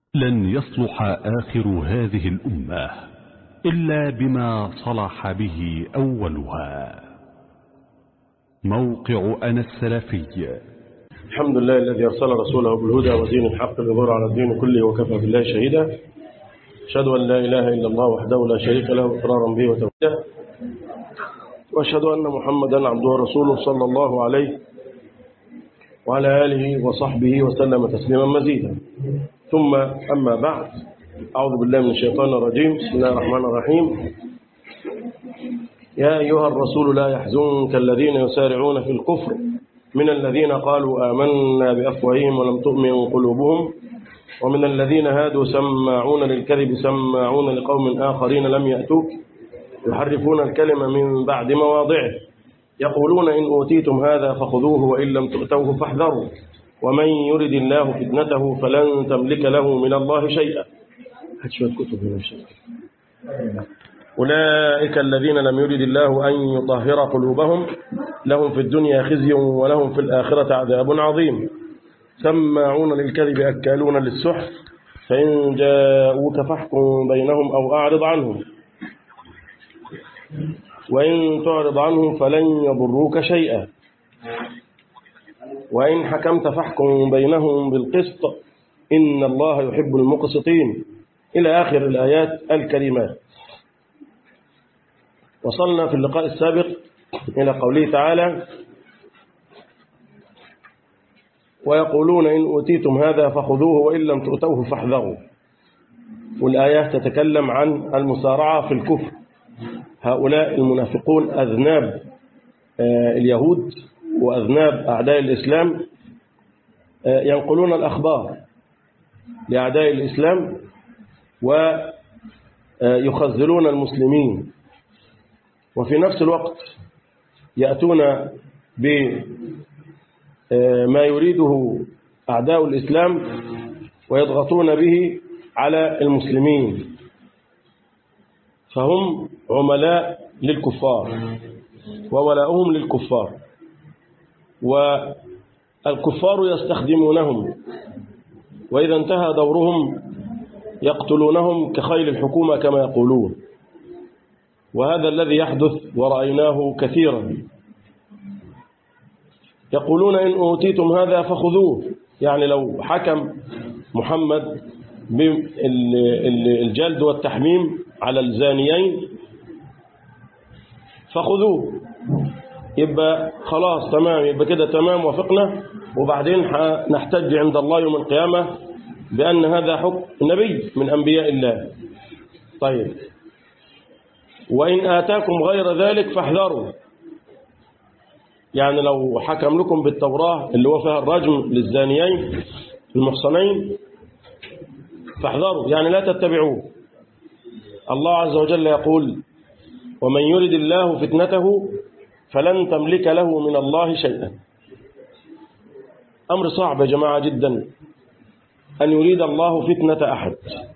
لن يصلح آخر هذه الأمة إلا بما صلح به أولها موقع أنا السلفي الحمد لله الذي أرسل رسوله بالهدى ودين الحق ليظهر على الدين كله وكفى بالله شهيدا أشهد أن لا إله إلا الله وحده لا شريك له إقرارا به وتوحيدا وأشهد أن محمدا عبده ورسوله صلى الله عليه وعلى آله وصحبه وسلم تسليما مزيدا ثم أما بعد أعوذ بالله من الشيطان الرجيم بسم الله الرحمن الرحيم يا أيها الرسول لا يحزنك الذين يسارعون في الكفر من الذين قالوا آمنا بأفواههم ولم تؤمن قلوبهم ومن الذين هادوا سماعون للكذب سماعون لقوم آخرين لم يأتوك يحرفون الكلمة من بعد مواضعه يقولون إن أوتيتم هذا فخذوه وإن لم تؤتوه فاحذروا ومن يرد الله فتنته فلن تملك له من الله شيئا هات شوية كتب هنا شيء أولئك الذين لم يرد الله أن يطهر قلوبهم لهم في الدنيا خزي ولهم في الآخرة عذاب عظيم سماعون للكذب أكالون للسحت فإن جاءوك فاحكم بينهم أو أعرض عنهم وإن تعرض عنهم فلن يضروك شيئا وإن حكمت فاحكم بينهم بالقسط إن الله يحب المقسطين إلى آخر الآيات الكريمات وصلنا في اللقاء السابق إلى قوله تعالى ويقولون إن أوتيتم هذا فخذوه وإن لم تؤتوه فاحذروا والآيات تتكلم عن المسارعة في الكفر هؤلاء المنافقون أذناب اليهود وأذناب أعداء الإسلام ينقلون الأخبار لأعداء الإسلام ويخذلون المسلمين وفي نفس الوقت يأتون بما يريده أعداء الإسلام ويضغطون به على المسلمين فهم عملاء للكفار وولاؤهم للكفار والكفار يستخدمونهم وإذا انتهى دورهم يقتلونهم كخيل الحكومة كما يقولون وهذا الذي يحدث ورأيناه كثيرا يقولون إن أوتيتم هذا فخذوه يعني لو حكم محمد بالجلد والتحميم على الزانيين فخذوه يبقى خلاص تمام يبقى كده تمام وافقنا وبعدين نحتج عند الله يوم القيامة بأن هذا حكم نبي من أنبياء الله طيب وإن آتاكم غير ذلك فاحذروا يعني لو حكم لكم بالتوراة اللي هو فيها الرجم للزانيين المحصنين فاحذروا يعني لا تتبعوه الله عز وجل يقول ومن يرد الله فتنته فلن تملك له من الله شيئا أمر صعب يا جماعة جدا أن يريد الله فتنة أحد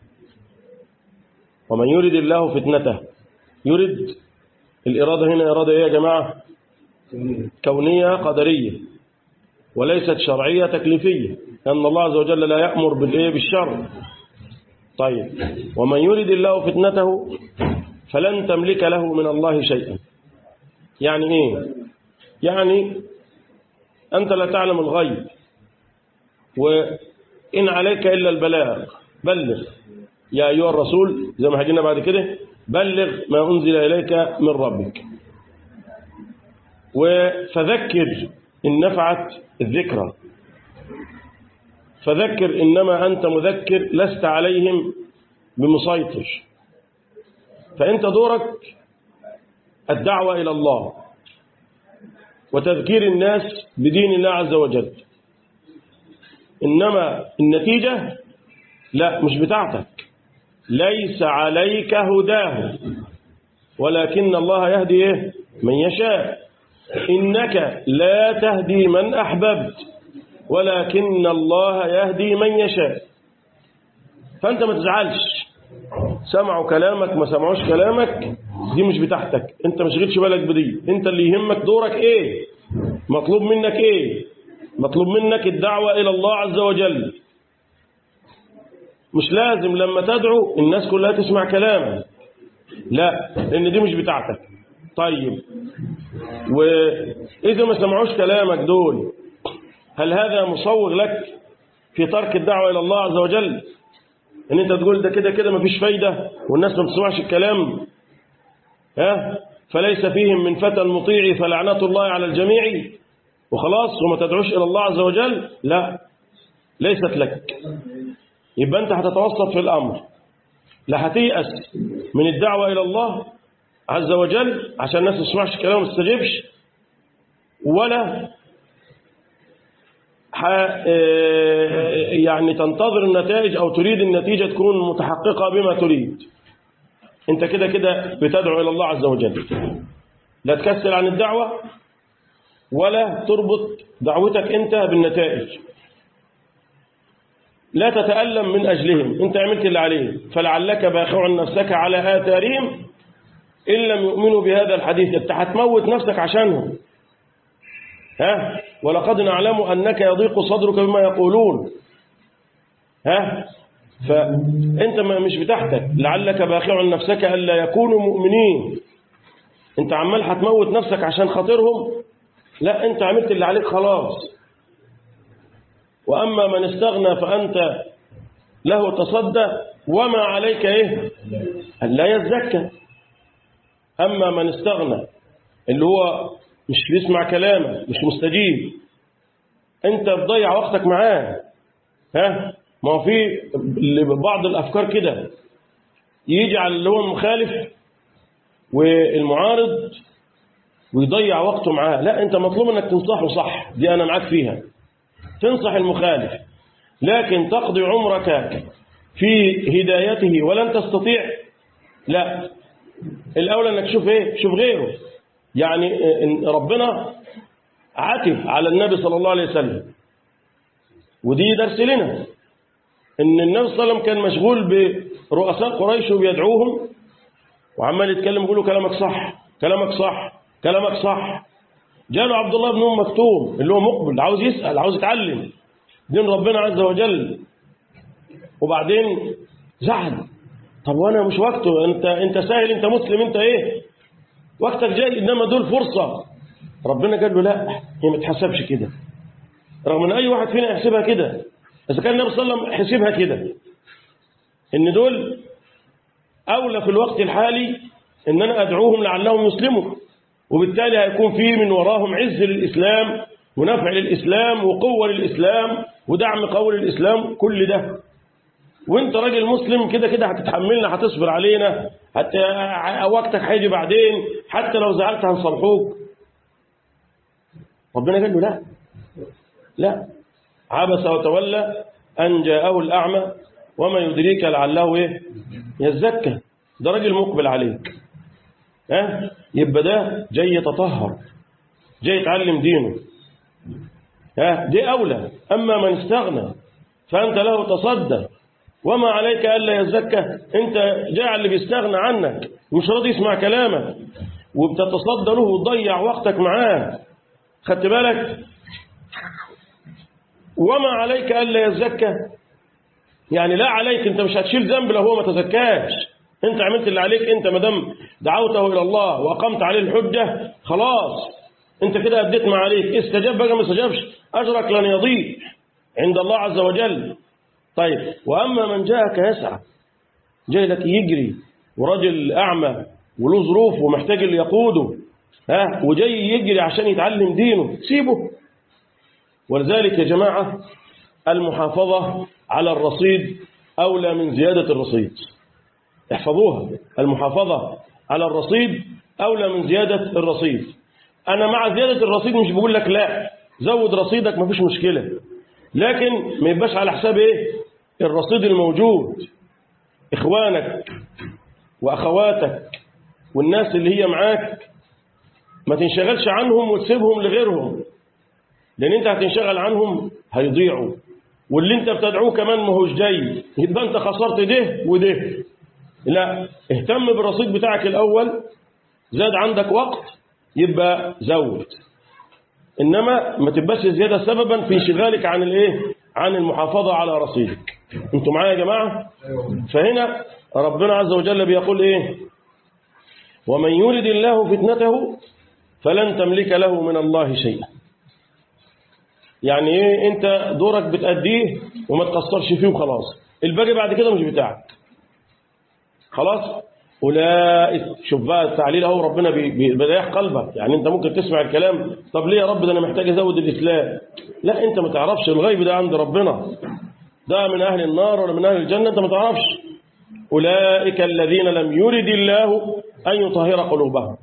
ومن يرد الله فتنته يرد الإرادة هنا إرادة إيه يا جماعة كونية قدرية وليست شرعية تكليفية لأن الله عز وجل لا يأمر بالإيه بالشر طيب ومن يرد الله فتنته فلن تملك له من الله شيئا يعني إيه يعني أنت لا تعلم الغيب وإن عليك إلا البلاغ بلغ يا أيها الرسول زي ما هجينا بعد كده بلغ ما أنزل إليك من ربك فذكر إن نفعت الذكرى فذكر إنما أنت مذكر لست عليهم بمسيطر فأنت دورك الدعوة إلى الله وتذكير الناس بدين الله عز وجل إنما النتيجة لا مش بتاعتك ليس عليك هداه ولكن الله يهدي إيه؟ من يشاء إنك لا تهدي من أحببت ولكن الله يهدي من يشاء فأنت ما تزعلش سمعوا كلامك ما سمعوش كلامك دي مش بتاعتك انت مش غيرش بالك بدي انت اللي يهمك دورك ايه مطلوب منك ايه مطلوب منك الدعوة الى الله عز وجل مش لازم لما تدعو الناس كلها تسمع كلامك لا لأن دي مش بتاعتك طيب وإذا ما سمعوش كلامك دول هل هذا مصوغ لك في ترك الدعوة إلى الله عز وجل ان انت تقول ده كده كده مفيش فايدة والناس ما بتسمعش الكلام ها فليس فيهم من فتى مطيع فلعنة الله على الجميع وخلاص وما تدعوش إلى الله عز وجل لا ليست لك يبقى أنت هتتوسط في الأمر لا هتيأس من الدعوة إلى الله عز وجل عشان الناس ما تسمعش كلام وما تستجيبش ولا ح... يعني تنتظر النتائج أو تريد النتيجة تكون متحققة بما تريد انت كده كده بتدعو إلى الله عز وجل لا تكسل عن الدعوة ولا تربط دعوتك انت بالنتائج لا تتألم من أجلهم انت عملت اللي عليه فلعلك باخع نفسك على آثارهم إن لم يؤمنوا بهذا الحديث انت هتموت نفسك عشانهم ها ولقد نعلم أنك يضيق صدرك بما يقولون ها فأنت مش بتاعتك لعلك باخع نفسك ألا يكونوا مؤمنين أنت عمال هتموت نفسك عشان خاطرهم لا أنت عملت اللي عليك خلاص وأما من استغنى فأنت له تصدى وما عليك إيه ألا يزكى أما من استغنى اللي هو مش بيسمع كلامك مش مستجيب أنت بتضيع وقتك معاه ها ما هو في بعض الأفكار كده يجي على اللي هو المخالف والمعارض ويضيع وقته معاه لا أنت مطلوب أنك تنصحه صح دي أنا معاك فيها تنصح المخالف لكن تقضي عمرك في هدايته ولن تستطيع لا الأولى أنك تشوف إيه شوف غيره يعني إن ربنا عاتب على النبي صلى الله عليه وسلم ودي درس لنا ان النبي صلى الله عليه وسلم كان مشغول برؤساء قريش وبيدعوهم وعمال يتكلم يقول له كلامك صح كلامك صح كلامك صح جاله عبد الله بن ام مكتوم اللي هو مقبل عاوز يسال عاوز يتعلم دين ربنا عز وجل وبعدين زعل طب وانا مش وقته انت انت سهل انت مسلم انت ايه وقتك جاي انما دول فرصه ربنا قال له لا هي ما تحسبش كده رغم ان اي واحد فينا يحسبها كده إذا كان النبي صلى الله عليه وسلم حسبها كده إن دول أولى في الوقت الحالي إن أنا أدعوهم لعلهم يسلموا وبالتالي هيكون في من وراهم عز للإسلام ونفع للإسلام وقوة للإسلام ودعم قول الإسلام كل ده وانت راجل مسلم كده كده هتتحملنا هتصبر علينا حتى وقتك هيجي بعدين حتى لو زعلت هنصلحوك ربنا قال له لا لا عبس وتولى أن جاءه الأعمى وما يدريك لعله إيه يزكى ده راجل مقبل عليك ها يبقى ده جاي يتطهر جاي يتعلم دينه ها دي أولى أما من استغنى فأنت له تصدى وما عليك ألا يزكى أنت جاء اللي بيستغنى عنك مش راضي يسمع كلامك وبتتصدى له وتضيع وقتك معاه خدت بالك وما عليك ألا يزكى يعني لا عليك انت مش هتشيل ذنب لو هو ما تزكاش انت عملت اللي عليك انت ما دام دعوته الى الله واقمت عليه الحجه خلاص انت كده اديت ما عليك استجاب بقى ما استجابش اجرك لن يضيع عند الله عز وجل طيب واما من جاءك يسعى جاي لك يجري وراجل اعمى وله ظروف ومحتاج اللي يقوده ها وجاي يجري عشان يتعلم دينه سيبه ولذلك يا جماعة المحافظة على الرصيد أولى من زيادة الرصيد احفظوها المحافظة على الرصيد أولى من زيادة الرصيد أنا مع زيادة الرصيد مش بقول لك لا زود رصيدك مفيش مشكلة لكن ما يبقاش على حساب إيه الرصيد الموجود إخوانك وأخواتك والناس اللي هي معاك ما تنشغلش عنهم وتسيبهم لغيرهم لأن أنت هتنشغل عنهم هيضيعوا واللي أنت بتدعوه كمان ما هوش جاي يبقى أنت خسرت ده وده لا اهتم بالرصيد بتاعك الأول زاد عندك وقت يبقى زود إنما ما تبقاش زيادة سببا في انشغالك عن الإيه عن المحافظة على رصيدك انتوا معايا يا جماعة فهنا ربنا عز وجل بيقول ايه ومن يرد الله فتنته فلن تملك له من الله شيئا يعني ايه انت دورك بتأديه وما تقصرش فيه وخلاص الباقي بعد كده مش بتاعك خلاص أولئك شوف بقى التعليل اهو ربنا بي- بي- بيريح قلبك يعني انت ممكن تسمع الكلام طب ليه يا رب ده انا محتاج ازود الاسلام لا انت ما تعرفش الغيب ده عند ربنا ده من اهل النار ولا من اهل الجنه انت ما تعرفش اولئك الذين لم يرد الله ان يطهر قلوبهم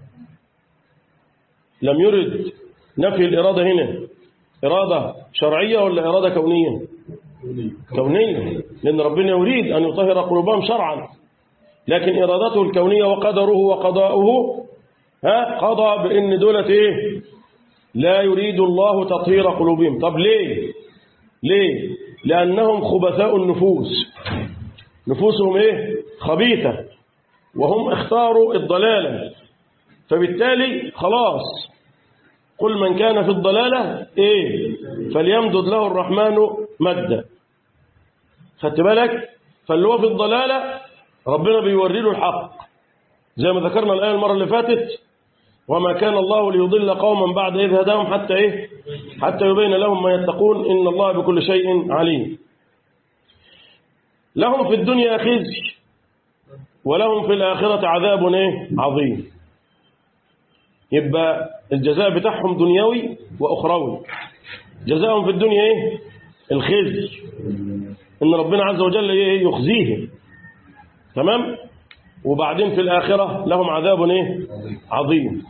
لم يرد نفي الاراده هنا اراده شرعيه ولا اراده كونيه كونيه لان ربنا يريد ان يطهر قلوبهم شرعا لكن إرادته الكونية وقدره وقضاؤه ها قضى بأن دولة إيه لا يريد الله تطهير قلوبهم طب ليه ليه لأنهم خبثاء النفوس نفوسهم إيه خبيثة وهم اختاروا الضلالة فبالتالي خلاص قل من كان في الضلالة إيه فليمدد له الرحمن مدا خدت بالك فاللي هو في الضلالة ربنا بيوري له الحق زي ما ذكرنا الآية المرة اللي فاتت وما كان الله ليضل قوما بعد إذ هداهم حتى إيه حتى يبين لهم ما يتقون إن الله بكل شيء عليم لهم في الدنيا خزي ولهم في الآخرة عذاب إيه عظيم يبقى الجزاء بتاعهم دنيوي وأخروي جزاءهم في الدنيا إيه الخزي إن ربنا عز وجل إيه يخزيهم تمام وبعدين في الآخرة لهم عذاب إيه عظيم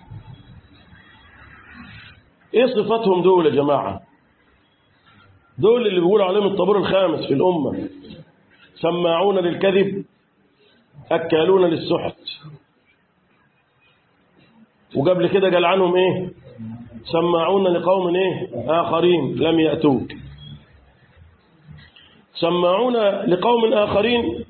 إيه صفاتهم دول يا جماعة دول اللي بيقولوا عليهم الطابور الخامس في الأمة سماعون للكذب أكالون للسحت وقبل كده قال عنهم إيه سماعون لقوم إيه آخرين لم يأتوك سماعون لقوم آخرين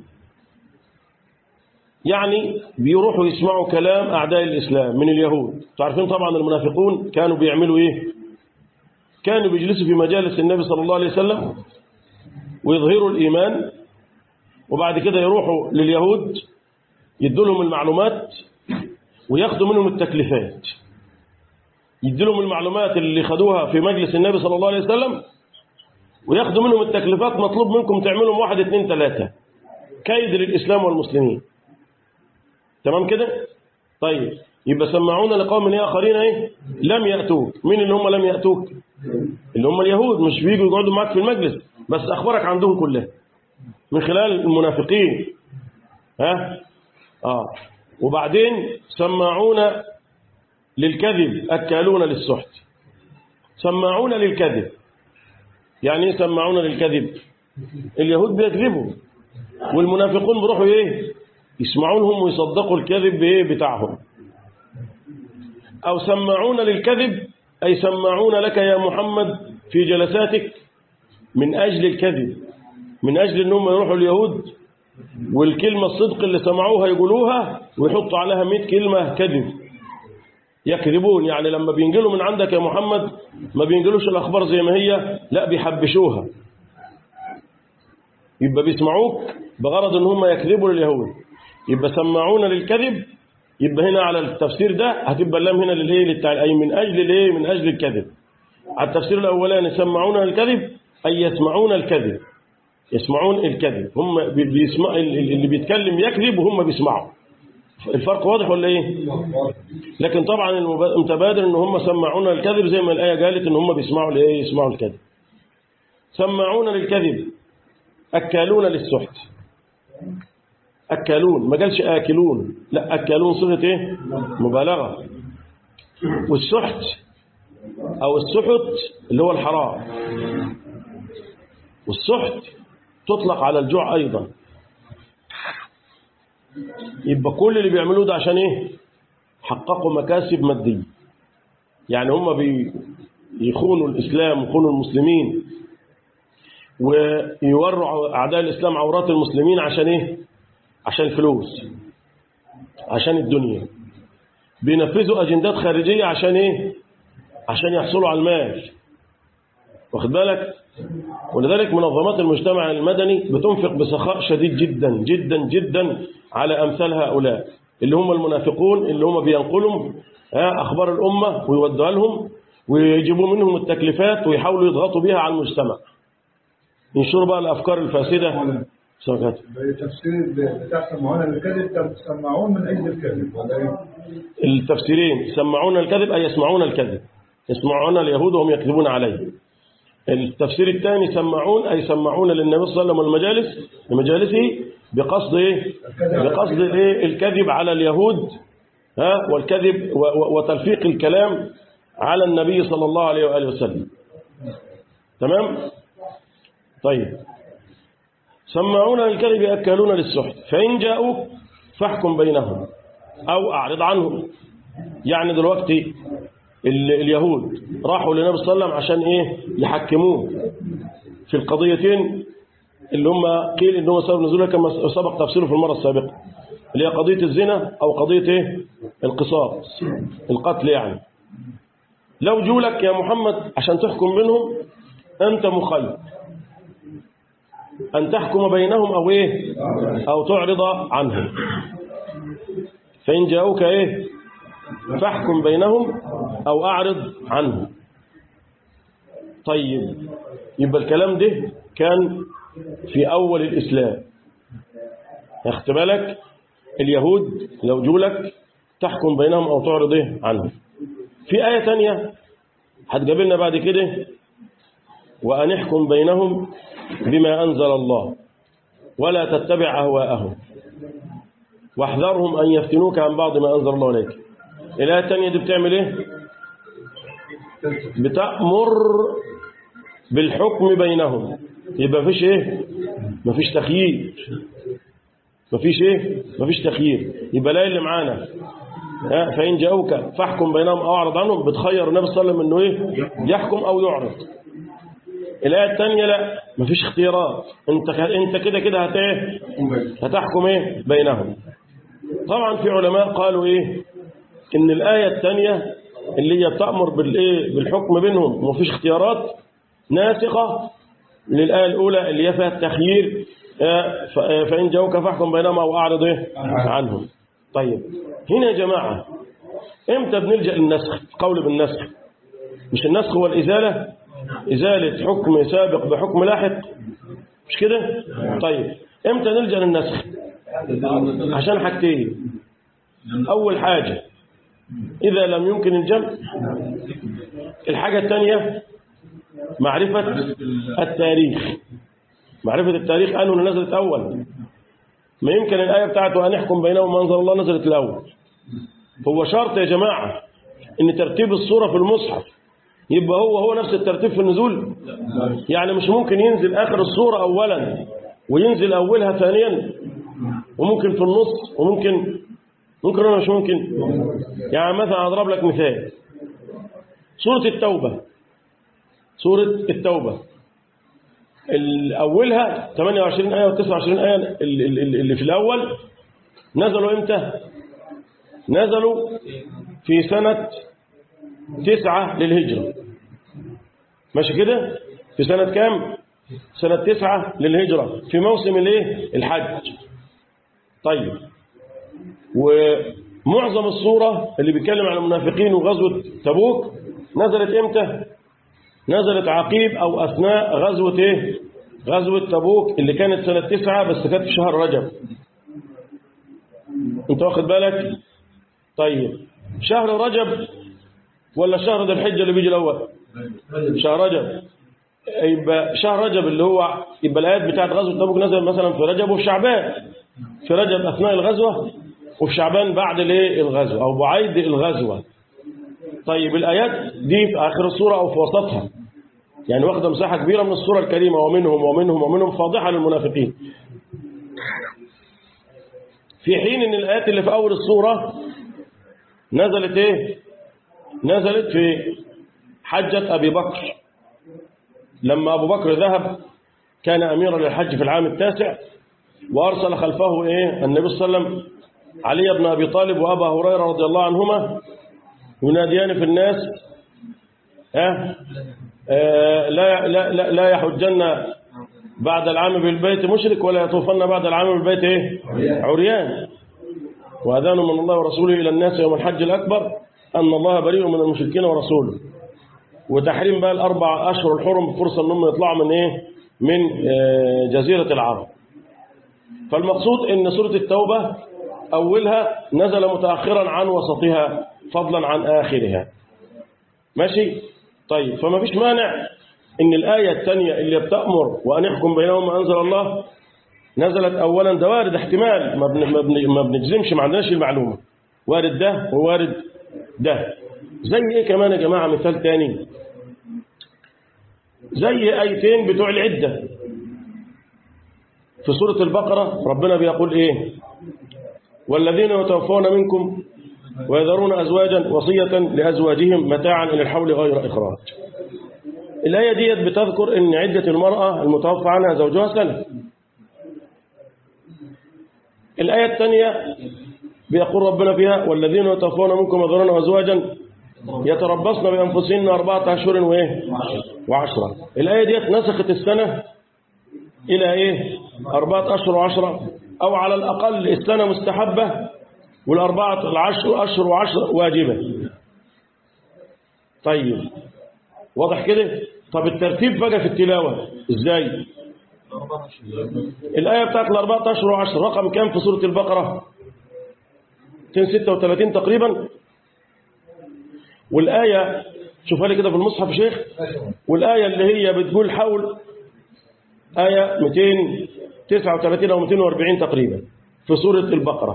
يعني بيروحوا يسمعوا كلام أعداء الإسلام من اليهود تعرفين طبعا المنافقون كانوا بيعملوا إيه كانوا بيجلسوا في مجالس النبي صلى الله عليه وسلم ويظهروا الإيمان وبعد كده يروحوا لليهود يدوا لهم المعلومات وياخدوا منهم التكليفات يدوا لهم المعلومات اللي خدوها في مجلس النبي صلى الله عليه وسلم وياخدوا منهم التكليفات مطلوب منكم تعملوا واحد اثنين ثلاثة كيد للإسلام والمسلمين تمام كده طيب يبقى سمعونا لقوم آخرين ايه لم يأتوك مين اللي هم لم يأتوك اللي هم اليهود مش بيجوا يقعدوا معاك في المجلس بس أخبارك عندهم كلها من خلال المنافقين ها آه وبعدين سماعون للكذب أكالون للسحت سماعون للكذب يعني ايه سماعون للكذب اليهود بيكذبوا والمنافقون بيروحوا ايه يسمعونهم ويصدقوا الكذب بايه بتاعهم او سماعون للكذب اي سماعون لك يا محمد في جلساتك من اجل الكذب من اجل انهم يروحوا اليهود والكلمة الصدق اللي سمعوها يقولوها ويحطوا عليها 100 كلمة كذب يكذبون يعني لما بينجلوا من عندك يا محمد ما بينجلوش الأخبار زي ما هي لا بيحبشوها يبقى بيسمعوك بغرض ان هم يكذبوا لليهود يبقى سمعونا للكذب يبقى هنا على التفسير ده هتبقى اللام هنا للايه للتع... اي من اجل الايه من اجل الكذب على التفسير الاولاني سمعونا للكذب اي يسمعون الكذب يسمعون الكذب هم بي- بيسمع اللي بيتكلم يكذب وهم بيسمعوا الفرق واضح ولا ايه لكن طبعا المب- المتبادر ان هم سمعونا الكذب زي ما الايه قالت ان هم بيسمعوا الايه يسمعوا الكذب سمعون للكذب اكالون للسحت اكالون ما قالش اكلون لا اكالون صيغه ايه مبالغه والسحت او السحت اللي هو الحرام والسحت تطلق على الجوع ايضا يبقى كل اللي بيعملوه ده عشان ايه حققوا مكاسب ماديه يعني هم بيخونوا الاسلام ويخونوا المسلمين ويوروا اعداء الاسلام عورات المسلمين عشان ايه عشان الفلوس عشان الدنيا بينفذوا اجندات خارجيه عشان ايه عشان يحصلوا على المال واخد بالك ولذلك منظمات المجتمع المدني بتنفق بسخاء شديد جدا جدا جدا على أمثال هؤلاء اللي هم المنافقون اللي هم بينقلوا ها، أخبار الأمة ويودوها لهم ويجيبوا منهم التكليفات ويحاولوا يضغطوا بها على المجتمع ينشروا بقى الأفكار الفاسدة سمعت. تفسير بتاع سمعونا الكذب سمعون من أجل الكذب ولا إيه؟ التفسيرين يسمعون الكذب أي يسمعون الكذب يسمعون اليهود وهم يكذبون عليه التفسير الثاني سمعون أي سمعون للنبي صلى الله عليه وسلم المجالس لمجالسه بقصد إيه؟ بقصد إيه؟ الكذب على اليهود ها والكذب و- و- وتلفيق الكلام على النبي صلى الله عليه وآله وسلم تمام طيب سمعون للكذب أكالون للسحت فإن جاءوك فاحكم بينهم أو أعرض عنهم يعني دلوقتي ال- اليهود راحوا للنبي صلى الله عليه وسلم عشان إيه يحكموه في القضيتين اللي هم قيل إنهم سبب نزولها كما سبق تفسيره في المرة السابقة اللي هي قضية الزنا أو قضية إيه القصاص القتل يعني لو جولك يا محمد عشان تحكم بينهم أنت مخير أن تحكم بينهم أو إيه أو تعرض عنهم فإن جاءوك إيه فاحكم بينهم أو أعرض عنهم طيب يبقى الكلام ده كان في أول الإسلام ياخد بالك اليهود لو جولك تحكم بينهم أو تعرض إيه عنهم في آية تانية هتقابلنا بعد كده وأن احكم بينهم بما أنزل الله ولا تتبع أهواءهم واحذرهم أن يفتنوك عن بعض ما أنزل الله عليك الآية الثانية دي بتعمل إيه بتأمر بالحكم بينهم يبقى مفيش إيه مفيش تخيير مفيش إيه مفيش تخيير يبقى لا اللي معانا ها، فإن جاءوك فاحكم بينهم أو أعرض عنهم بتخير النبي صلى الله عليه وسلم إنه إيه يحكم أو يعرض الآية الثانية لا مفيش اختيارات انت انت كده كده هت ايه هتحكم ايه بينهم طبعا في علماء قالوا ايه ان الآية الثانية اللي هي بتأمر بالايه بالحكم بينهم ومفيش اختيارات ناسخة للآية الأولى اللي هي فيها التخيير آه، ف- آه، فإن جاءوك فاحكم بينهم أو أعرض إيه عنهم طيب هنا يا جماعة امتى بنلجأ للنسخ قول بالنسخ مش النسخ هو الإزالة إزالة حكم سابق بحكم لاحق مش كده طيب امتى نلجأ للنسخ عشان حاجتين أول حاجة إذا لم يمكن الجمع الحاجة الثانية معرفة التاريخ معرفة التاريخ قالوا إن نزلت أول ما يمكن الآية بتاعته أن يحكم بينهم ما أنزل الله نزلت الأول هو شرط يا جماعة إن ترتيب الصورة في المصحف يبقى هو هو نفس الترتيب في النزول يعني مش ممكن ينزل آخر الصورة أولا وينزل أولها ثانيا وممكن في النص وممكن ممكن ولا مش ممكن يعني مثلا أضرب لك مثال سورة التوبة سورة التوبة ال- أولها 28 آية و 29 آية ال- ال- ال- اللي في الأول نزلوا إمتى نزلوا في سنة تسعة للهجرة ماشي كده في سنة كام سنة تسعة للهجرة في موسم الايه الحج طيب ومعظم الصورة اللي بيتكلم عن المنافقين وغزوة تبوك نزلت امتى نزلت عقيب او اثناء غزوة ايه غزوة تبوك اللي كانت سنة تسعة بس كانت في شهر رجب انت واخد بالك طيب شهر رجب ولا شهر ذي الحجة اللي بيجي الأول شهر رجب يبقى شهر رجب اللي هو يبقى الآيات بتاعت غزوة تبوك نزل مثلا في رجب وفي شعبان في رجب أثناء الغزوة وفي شعبان بعد الايه الغزوة أو بعيد الغزوة طيب الآيات دي في آخر السورة أو في وسطها يعني واخدة مساحة كبيرة من السورة الكريمة ومنهم ومنهم ومنهم فاضحة للمنافقين في حين ان الآيات اللي في أول السورة نزلت ايه نزلت في حجة أبي بكر لما أبو بكر ذهب كان أميرا للحج في العام التاسع وأرسل خلفه إيه النبي صلى الله عليه وسلم علي بن أبي طالب وأبا هريرة رضي الله عنهما يناديان في الناس ها آه، لا لا لا, لا يحجن بعد العام بالبيت مشرك ولا يطوفن بعد العام بالبيت ايه عريان واذان من الله ورسوله الى الناس يوم الحج الاكبر ان الله بريء من المشركين ورسوله وتحريم بقى الاربع اشهر الحرم فرصه انهم يطلعوا من ايه من آه، جزيره العرب فالمقصود ان سوره التوبه اولها نزل متاخرا عن وسطها فضلا عن اخرها ماشي طيب فما فيش مانع ان الايه الثانيه اللي بتامر وان يحكم بينهم ما انزل الله نزلت اولا ده وارد احتمال ما بن- ما بن- ما بنجزمش ما عندناش المعلومه وارد ده ووارد ده زي ايه كمان يا جماعه مثال تاني زي ايتين بتوع العده في سوره البقره ربنا بيقول ايه والذين يتوفون منكم ويذرون أزواجا وصية لأزواجهم متاعا إلى الحول غير إخراج الآية ديت بتذكر أن عدة المرأة المتوفى عنها زوجها سنة الآية الثانية بيقول ربنا فيها والذين يتوفون منكم ويذرون أزواجا يتربصن بأنفسهن أربعة أشهر وإيه وعشرة الآية ديت نسخت السنة إلى إيه أربعة أشهر وعشرة أو على الأقل السنة مستحبة والأربعة العشر أشهر وعشر واجبة طيب واضح كده طب الترتيب بقى في التلاوة ازاي الآية بتاعت الأربعة أشهر وعشر رقم كام في سورة البقرة 236 تقريبا والآية شوفها لي كده في المصحف يا شيخ والآية اللي هي بتقول حول آية 239 أو 240 تقريبا في سورة البقرة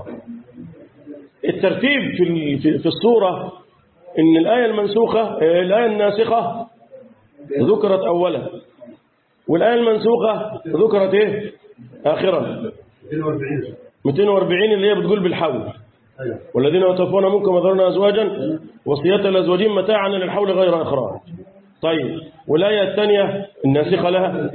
الترتيب في ال- في في السورة إن الآية المنسوخة آه، الآية الناسخة ذكرت أولا والآية المنسوخة ذكرت إيه آخرا 42 240 اللي هي بتقول بالحول ايوه والذين يتوفون منكم وذرون أزواجا وصية لأزواجهم متاعا للحول غير إخراج طيب والآية الثانية الناسخة لها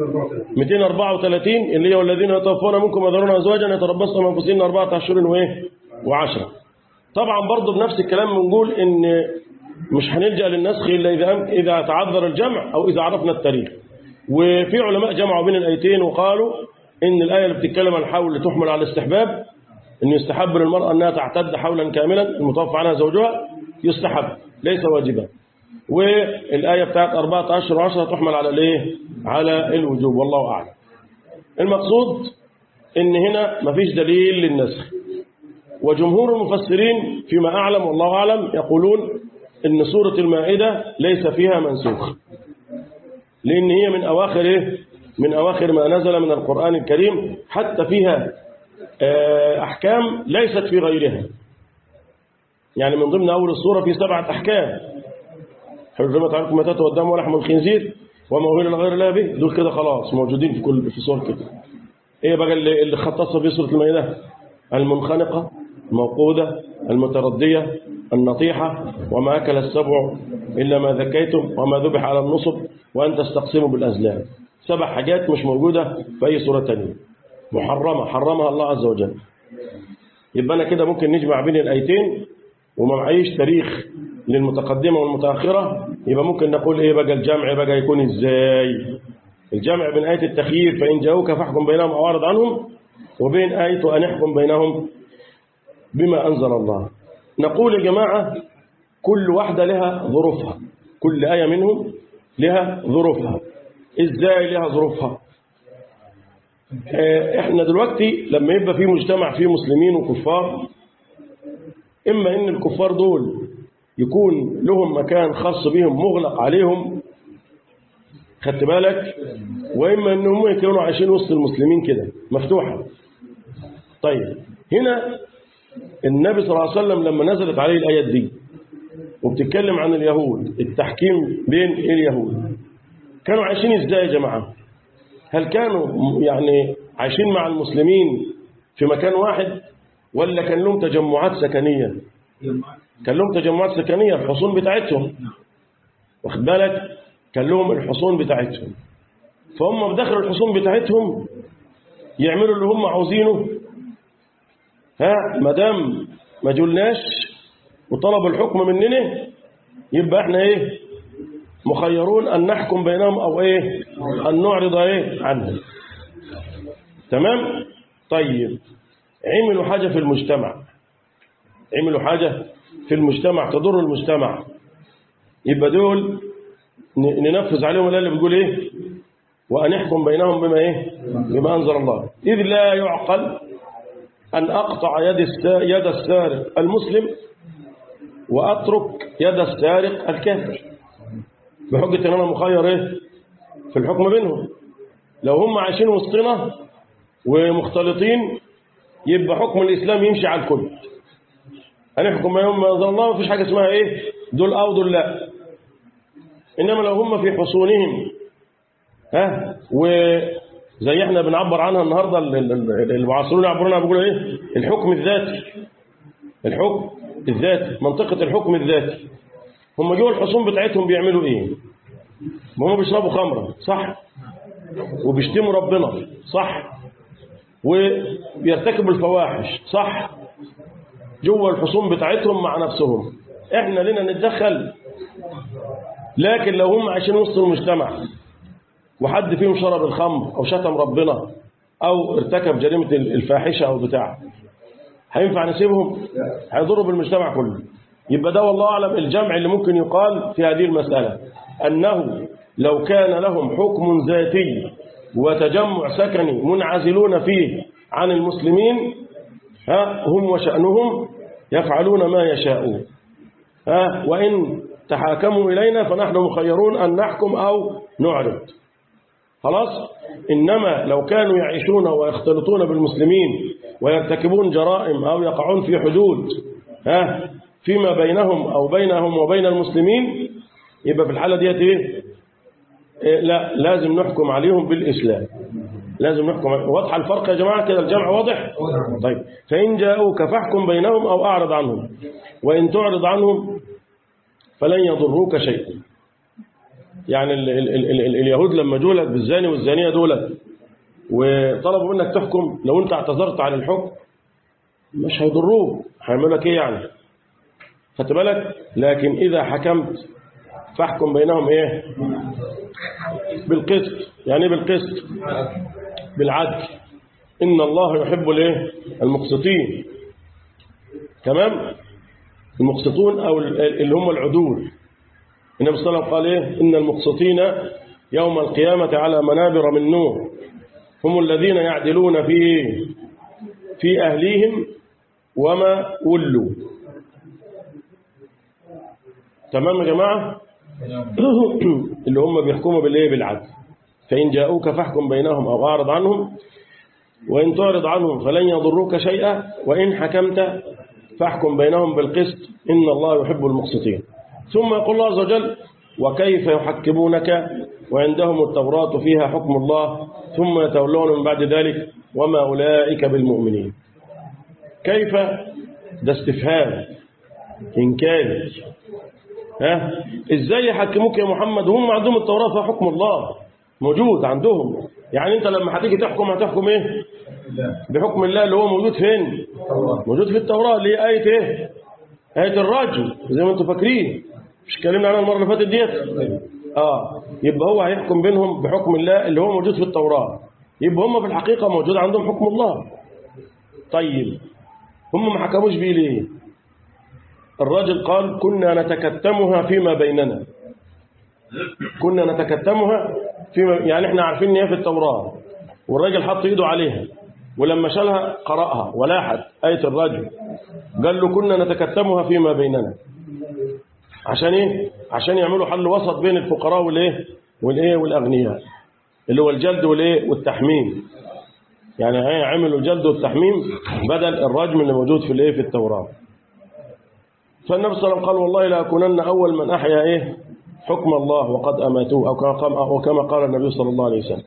234 اللي هي والذين يتوفون منكم ويذرون ازواجا يتربصن بانفسهن اربعه اشهر وايه وعشره طبعا برضه بنفس الكلام بنقول ان مش هنلجا للنسخ الا اذا أم- اذا تعذر الجمع او اذا عرفنا التاريخ وفي علماء جمعوا بين الايتين وقالوا ان الايه اللي بتتكلم عن الحول تحمل على الاستحباب ان يستحب للمراه انها تعتد حولا كاملا المتوفى عنها زوجها يستحب ليس واجبا والآية بتاعت أربعة أشهر وعشرة تحمل على الإيه؟ على الوجوب والله أعلم المقصود إن هنا مفيش دليل للنسخ وجمهور المفسرين فيما أعلم والله أعلم يقولون إن سورة المائدة ليس فيها منسوخ لأن هي من أواخر إيه؟ من أواخر ما نزل من القرآن الكريم حتى فيها آه، أحكام ليست في غيرها يعني من ضمن أول السورة في سبعة أحكام حرمت عليكم متات والدم ولحم الخنزير وما أهل لغير الله به دول كده خلاص موجودين في كل في سور كده ايه بقى اللي اللي ختص به سوره المائده المنخنقه الموقوده المترديه النطيحه وما اكل السبع الا ما ذكيتم وما ذبح على النصب وان تستقسموا بالازلام سبع حاجات مش موجوده في اي سوره ثانيه محرمه حرمها الله عز وجل يبقى انا كده ممكن نجمع بين الايتين وما معيش تاريخ للمتقدمة والمتأخرة يبقى ممكن نقول ايه بقى الجمع بقى يكون ازاي الجمع بين آية التخيير فإن جاءوك فاحكم بينهم أو أعرض عنهم وبين آية وأن يحكم بينهم بما أنزل الله نقول يا جماعة كل واحدة لها ظروفها كل آية منهم لها ظروفها ازاي لها ظروفها آه، احنا دلوقتي لما يبقى في مجتمع فيه مسلمين وكفار إما إن الكفار دول يكون لهم مكان خاص بهم مغلق عليهم خدت بالك وإما إن هم يكونوا عايشين وسط المسلمين كده مفتوحة طيب هنا النبي صلى الله عليه وسلم لما نزلت عليه الآيات دي وبتتكلم عن اليهود التحكيم بين اليهود كانوا عايشين ازاي يا جماعة هل كانوا يعني عايشين مع المسلمين في مكان واحد ولا كان لهم تجمعات سكنية كان لهم تجمعات سكنية الحصون بتاعتهم واخد بالك كان لهم الحصون بتاعتهم فهم بداخل الحصون بتاعتهم يعملوا اللي هم عاوزينه ها ما دام ما جولناش وطلب الحكم مننا يبقى احنا ايه مخيرون أن نحكم بينهم أو إيه أن نعرض إيه عنهم تمام طيب عملوا حاجة في المجتمع عملوا حاجة في المجتمع تضر المجتمع يبقى دول ن- ننفذ عليهم الآية اللي بتقول إيه وأن يحكم بينهم بما إيه بما أنزل الله إذ لا يعقل أن أقطع يد السا- يد السارق المسلم وأترك يد السارق الكافر بحجة أن أنا مخير إيه في الحكم بينهم لو هم عايشين وسطنا ومختلطين يبقى حكم الإسلام يمشي على الكل هنحكم بينهم ما أنزل الله مفيش حاجة اسمها إيه دول أو دول لا إنما لو هم في حصونهم ها وزي احنا بنعبر عنها النهارده ال- ال- ال- المعاصرون يعبرونها بيقولوا ايه الحكم الذاتي الحكم الذاتي منطقة الحكم الذاتي هم جوه الحصون بتاعتهم بيعملوا ايه ما هم بيشربوا خمرة صح وبيشتموا ربنا صح وبيرتكبوا الفواحش صح جوه الحصون بتاعتهم مع نفسهم احنا لنا نتدخل لكن لو هم عايشين وسط المجتمع وحد فيهم شرب الخمر او شتم ربنا او ارتكب جريمة الفاحشة او بتاع هينفع نسيبهم هيضروا بالمجتمع كله يبقى ده والله اعلم الجمع اللي ممكن يقال في هذه المسألة انه لو كان لهم حكم ذاتي وتجمع سكني منعزلون فيه عن المسلمين ها هم وشأنهم يفعلون ما يشاءون ها وإن تحاكموا إلينا فنحن مخيرون أن نحكم أو نعرض خلاص إنما لو كانوا يعيشون ويختلطون بالمسلمين ويرتكبون جرائم أو يقعون في حدود ها فيما بينهم أو بينهم وبين المسلمين يبقى في الحالة ديت إيه إيه، لا لازم نحكم عليهم بالإسلام لازم نحكم عليهم. واضح الفرق يا جماعة كده الجمع واضح طيب فإن جاءوك فاحكم بينهم أو أعرض عنهم وإن تعرض عنهم فلن يضروك شيئا يعني ال ال ال ال اليهود لما جولك بالزاني والزانية دولت وطلبوا منك تحكم لو انت اعتذرت عن الحكم مش هيضروك هيعملوا لك ايه يعني خدت بالك لكن اذا حكمت فاحكم بينهم ايه بالقسط يعني ايه بالقسط بالعدل ان الله يحب الايه المقسطين تمام المقسطون او اللي هم العدول النبي صلى الله عليه وسلم قال ايه ان المقسطين يوم القيامة على منابر من نور هم الذين يعدلون في في أهليهم وما ولوا تمام يا جماعة اللي هم بيحكموا بالايه بالعدل فإن جاءوك فاحكم بينهم أو أعرض عنهم وإن تعرض عنهم فلن يضروك شيئا وإن حكمت فاحكم بينهم بالقسط إن الله يحب المقسطين ثم يقول الله عز وجل وكيف يحكمونك وعندهم التوراة فيها حكم الله ثم يتولون من بعد ذلك وما أولئك بالمؤمنين كيف ده استفهام إنكاري ها ازاي يحكموك يا محمد وهم عندهم التوراة فيها حكم الله موجود عندهم يعني انت لما هتيجي تحكم هتحكم ايه بحكم الله اللي هو موجود فين موجود في التوراة اللي هي آية ايه آية الرجل زي ما انتم فاكرين مش اتكلمنا عنها المرة اللي فاتت ديت اه يبقى هو هيحكم بينهم بحكم الله اللي هو موجود في التوراة يبقى هم في الحقيقة موجود عندهم حكم الله طيب هم ما حكموش بيه ليه الراجل قال كنا نتكتمها فيما بيننا كنا نتكتمها فيما يعني احنا عارفين ان هي في التوراة والراجل حط ايده عليها ولما شالها قرأها ولاحت آية الرجل قال له كنا نتكتمها فيما بيننا عشان ايه عشان يعملوا حل وسط بين الفقراء والايه والايه والاغنياء اللي هو الجلد والايه والتحميم يعني ايه عملوا الجلد والتحميم بدل الرجم اللي موجود في الايه في التوراة فالنبي صلى الله عليه وسلم قال والله لا أكونن أول من أحيا إيه حكم الله وقد أماتوه أو كما قال, أو كما قال النبي صلى الله عليه وسلم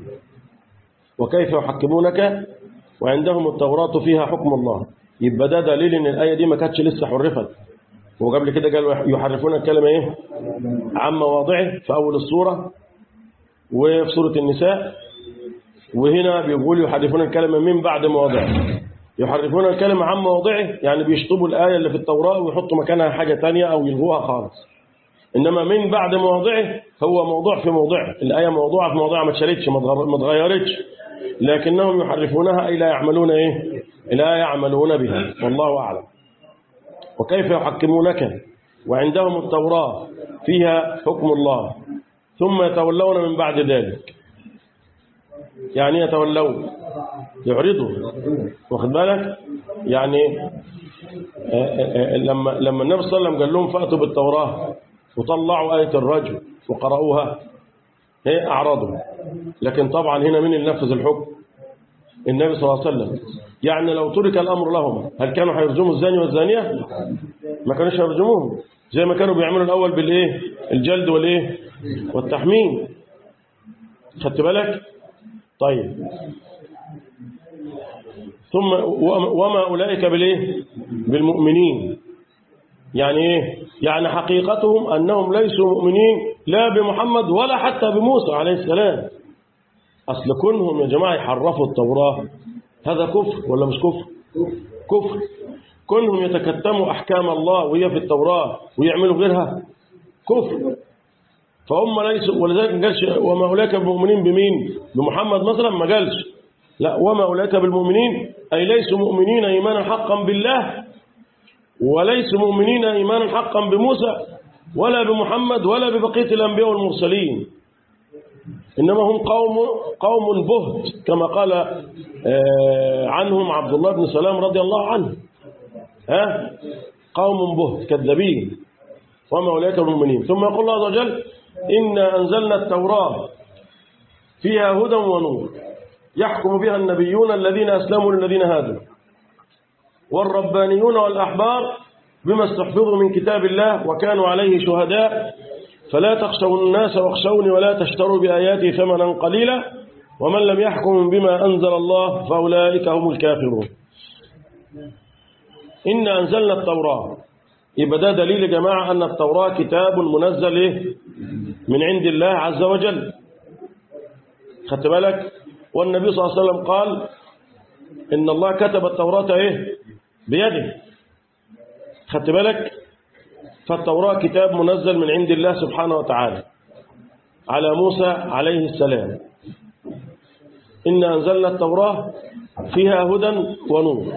وكيف يحكمونك وعندهم التوراة فيها حكم الله يبقى ده دليل ان الآية دي ما كانتش لسه حرفت وقبل كده قال يحرفون الكلمة ايه عن مواضعه في أول السورة وفي سورة النساء وهنا بيقول يحرفون الكلمة من بعد مواضعه يحرفون الكلمة عن مواضعه يعني بيشطبوا الآية اللي في التوراة ويحطوا مكانها حاجة تانية أو يلغوها خالص إنما من بعد مواضعه هو موضوع في موضعه الآية موضوعة في موضوعها ما اتشالتش ما اتغر- ما اتغيرتش لكنهم يحرفونها أي لا يعملون إيه لا يعملون بها والله أعلم وكيف يحكمونك وعندهم التوراة فيها حكم الله ثم يتولون من بعد ذلك يعني يتولون يعرضوا واخد بالك يعني آه، آه، آه، لما لما النبي صلى الله عليه وسلم قال لهم فأتوا بالتوراة وطلعوا آية الرجل وقرأوها هي أعرضوا لكن طبعا هنا مين اللي نفذ الحكم النبي صلى الله عليه وسلم يعني لو ترك الأمر لهم هل كانوا هيرجموا الزاني والزانية ما كانوش هيرجموهم زي ما كانوا بيعملوا الأول بالإيه الجلد والإيه والتحميم خدت بالك طيب ثم وما أولئك بالإيه بالمؤمنين يعني إيه يعني حقيقتهم أنهم ليسوا مؤمنين لا بمحمد ولا حتى بموسى عليه السلام أصل كونهم يا جماعة يحرفوا التوراة هذا كفر ولا مش كفر كفر كونهم يتكتموا أحكام الله وهي في التوراة ويعملوا غيرها كفر فهم ليسوا ولذلك ما قالش وما أولئك بالمؤمنين بمين بمحمد مثلا ما قالش لا وما أولئك بالمؤمنين أي ليسوا مؤمنين إيمانا حقا بالله وليسوا مؤمنين إيمانا حقا بموسى ولا بمحمد ولا ببقية الأنبياء والمرسلين إنما هم قوم قوم بهت كما قال آه، عنهم عبد الله بن سلام رضي الله عنه ها قوم بهت كذابين وما أولئك بالمؤمنين ثم يقول الله عز وجل إنا أنزلنا التوراة فيها هدى ونور يحكم بها النبيون الذين أسلموا للذين هادوا والربانيون والأحبار بما استحفظوا من كتاب الله وكانوا عليه شهداء فلا تخشوا الناس واخشوني ولا تشتروا بآياتي ثمنا قليلا ومن لم يحكم بما أنزل الله فأولئك هم الكافرون إنا أنزلنا التوراة يبقى ده دليل يا جماعة أن التوراة كتاب منزل إيه؟ من عند الله عز وجل خدت بالك والنبي صلى الله عليه وسلم قال إن الله كتب التوراة إيه بيده خدت بالك فالتوراة كتاب منزل من عند الله سبحانه وتعالى على موسى عليه السلام إنا أنزلنا التوراة فيها هدى ونور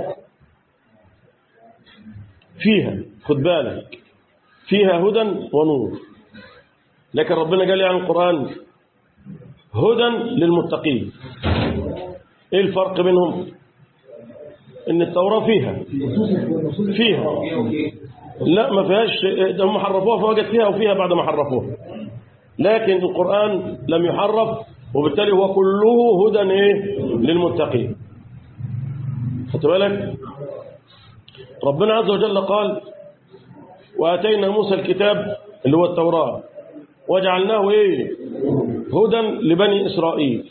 فيها خد بالك فيها هدى ونور لكن ربنا قال لي عن القرآن هدى للمتقين ايه الفرق بينهم ان التوراة فيها فيها لا ما فيهاش ده هم حرفوها فوجد فيها وفيها بعد ما حرفوها لكن القرآن لم يحرف وبالتالي هو كله هدى ايه للمتقين خدت بالك ربنا عز وجل قال وآتينا موسى الكتاب اللي هو التوراة وجعلناه ايه هدى لبني إسرائيل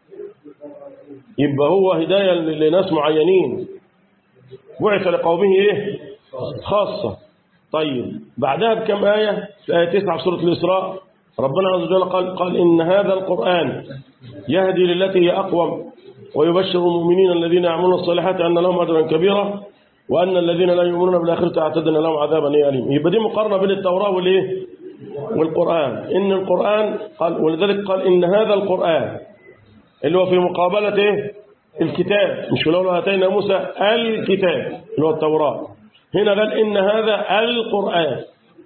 يبقى هو هداية لناس معينين بعث لقومه ايه خاصة طيب بعدها بكم آية في آية 9 في سورة الإسراء ربنا عز وجل قال, قال إن هذا القرآن يهدي للتي هي أقوم ويبشر المؤمنين الذين يعملون الصالحات أن لهم أجرا كبيرا وأن الذين لا يؤمنون بالآخرة أعتدنا لهم عذابا إيه أليم يبقى دي مقارنة بين التوراة والإيه والقرآن إن القرآن قال ولذلك قال إن هذا القرآن اللي هو في مقابلة إيه الكتاب مش لو آتينا موسى الكتاب اللي هو التوراة هنا قال إن هذا القرآن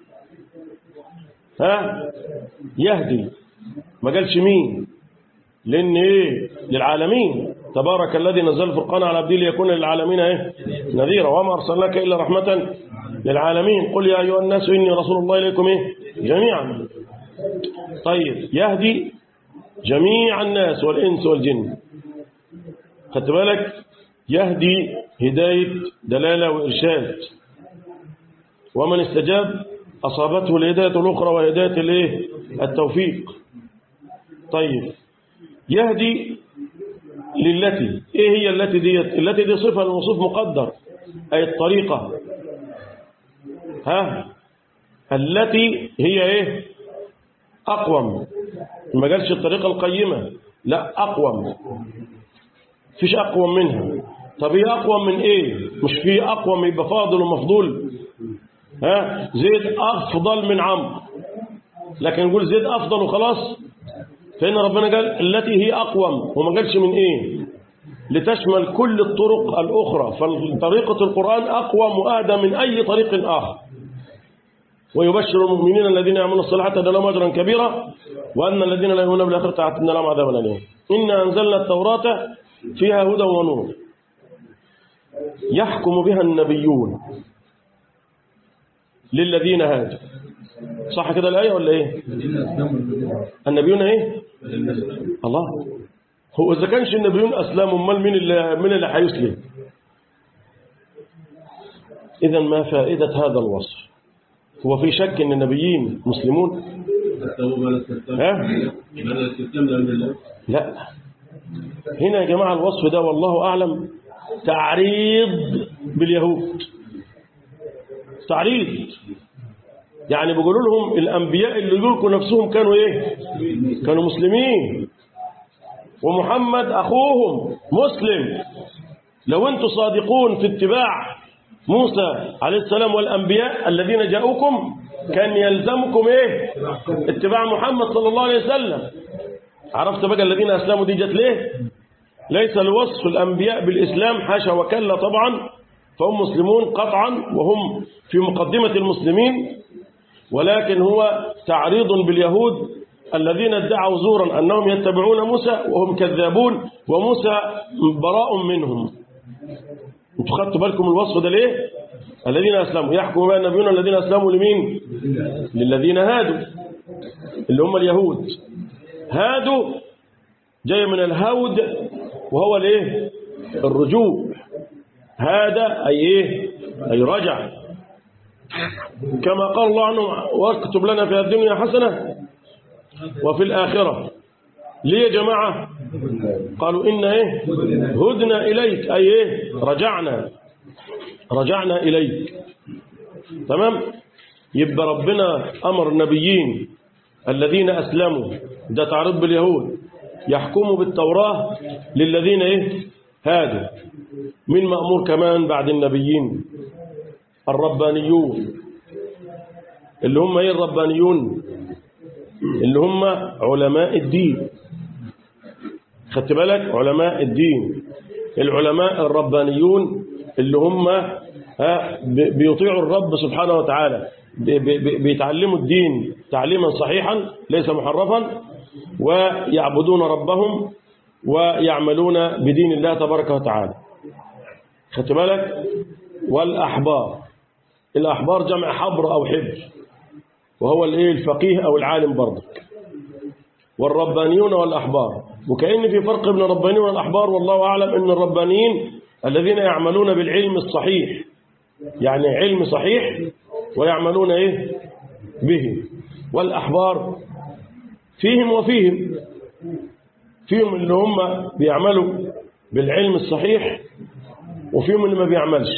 ها يهدي ما قالش مين لأن إيه للعالمين تبارك الذي نزل الفرقان على عبده ليكون للعالمين إيه نذيرا وما أرسلناك إلا رحمة للعالمين قل يا أيها الناس إني رسول الله إليكم إيه جميعا طيب يهدي جميع الناس والإنس والجن خدت بالك يهدي هداية دلالة وإرشاد ومن استجاب أصابته الهداية الأخرى وهداية الايه التوفيق طيب يهدي للتي ايه هي التي دي التي دي صفة الموصوف مقدر أي الطريقة ها التي هي ايه أقوم ما قالش الطريقة القيمة لا أقوم فيش أقوم منها طب هي أقوم من إيه مش في أقوم يبقى فاضل ومفضول ها زيد أفضل من عمرو لكن نقول زيد أفضل وخلاص فإن ربنا قال التي هي أقوم وما قالش من إيه لتشمل كل الطرق الأخرى فطريقة القرآن أقوم وأهدى من أي طريق آخر ويبشر المؤمنين الذين يعملون الصالحات أن لهم أجرا كبيرا وأن الذين لا يؤمنون بالآخرة أعتدنا لهم عذابا أليما إنا أنزلنا التوراة فيها هدى ونور يحكم بها النبيون للذين هاجوا صح كده الآية ولا إيه النبيون إيه الله هو إذا كانش النبيون أسلموا امال مين اللي مين اللي هيسلم إذا ما فائدة هذا الوصف هو في شك أن النبيين مسلمون ها؟ لا هنا يا جماعة الوصف ده والله أعلم تعريض باليهود تعريض يعني بيقولوا لهم الأنبياء اللي يلقوا نفسهم كانوا إيه كانوا مسلمين ومحمد أخوهم مسلم لو أنتم صادقون في اتباع موسى عليه السلام والأنبياء الذين جاءوكم كان يلزمكم إيه اتباع محمد صلى الله عليه وسلم عرفت بقى الذين أسلموا دي جت ليه ليس لوصف الأنبياء بالإسلام حاشا وكلا طبعا فهم مسلمون قطعا وهم في مقدمة المسلمين ولكن هو تعريض باليهود الذين ادعوا زورا أنهم يتبعون موسى وهم كذابون وموسى براء منهم انتوا خدتوا بالكم الوصف ده ليه الذين أسلموا يحكم بها النبيون الذين أسلموا لمين للذين هادوا اللي هم اليهود هادوا جاي من الهود وهو الايه الرجوع هذا أي إيه أي رجع كما قال الله عنه واكتب لنا في الدنيا حسنة وفي الآخرة ليه يا جماعة قالوا إن إيه هدنا إليك أي إيه رجعنا رجعنا إليك تمام يبقى ربنا أمر النبيين الذين أسلموا ده تعرض باليهود يحكموا بالتوراة للذين إيه هادوا من مأمور كمان بعد النبيين الربانيون اللي هم ايه الربانيون اللي هم علماء الدين خدت بالك علماء الدين العلماء الربانيون اللي هم ها بيطيعوا الرب سبحانه وتعالى بيتعلموا الدين تعليما صحيحا ليس محرفا ويعبدون ربهم ويعملون بدين الله تبارك وتعالى خدت بالك والأحبار الأحبار جمع حبر أو حبر وهو الايه الفقيه أو العالم برضك والربانيون والأحبار وكأن في فرق بين الربانيين والأحبار والله أعلم أن الربانيين الذين يعملون بالعلم الصحيح يعني علم صحيح ويعملون إيه به والأحبار فيهم وفيهم فيهم اللي هم بيعملوا بالعلم الصحيح وفيهم اللي ما بيعملش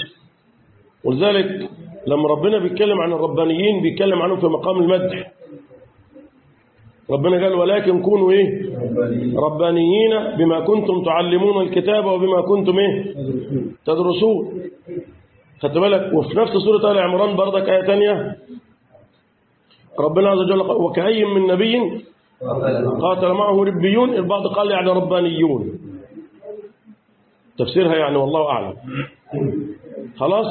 ولذلك لما ربنا بيتكلم عن الربانيين بيتكلم عنهم في مقام المدح ربنا قال ولكن كونوا ايه ربانيين بما كنتم تعلمون الكتاب وبما كنتم ايه تدرسون خدت بالك وفي نفس سورة آل عمران برضك آية تانية ربنا عز وجل قال وكأي من نبي قاتل معه ربيون البعض قال يعني ربانيون تفسيرها يعني والله أعلم خلاص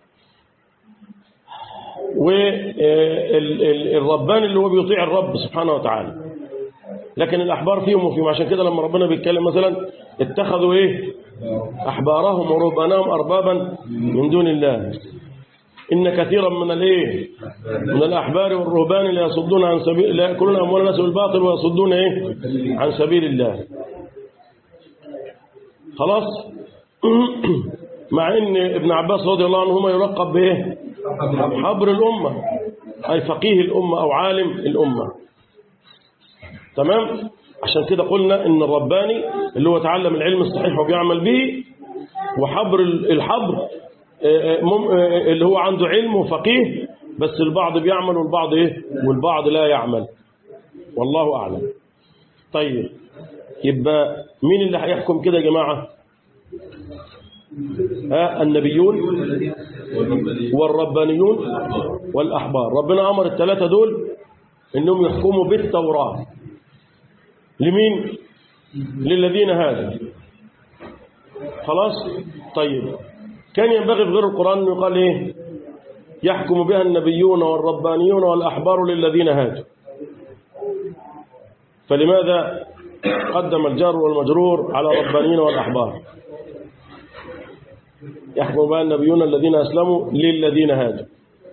والربان اللي هو بيطيع الرب سبحانه وتعالى لكن الأحبار فيهم وفيهم عشان كده لما ربنا بيتكلم مثلا اتخذوا ايه أحبارهم ورهبانهم أربابا من دون الله إن كثيرا من الايه من الأحبار والرهبان اللي يصدون عن سبيل لا يأكلون أموال الناس بالباطل ويصدون ايه عن سبيل الله خلاص مع ان ابن عباس رضي الله عنهما يلقب بايه حبر الأمة أي فقيه الأمة أو عالم الأمة تمام عشان كده قلنا ان الرباني اللي هو تعلم العلم الصحيح وبيعمل به وحبر الحبر اللي هو عنده علم وفقيه بس البعض بيعمل والبعض ايه والبعض لا يعمل والله اعلم طيب يبقى مين اللي هيحكم كده يا جماعه ها النبيون والربانيون والأحبار ربنا أمر الثلاثة دول انهم يحكموا بالتوراة لمين للذين هادوا خلاص طيب كان ينبغي في غير القرآن أن يقال إيه يحكم بها النبيون والربانيون والأحبار للذين هادوا فلماذا قدم الجار والمجرور على الربانيين والأحبار يحكم بها النبيون الذين أسلموا للذين هادوا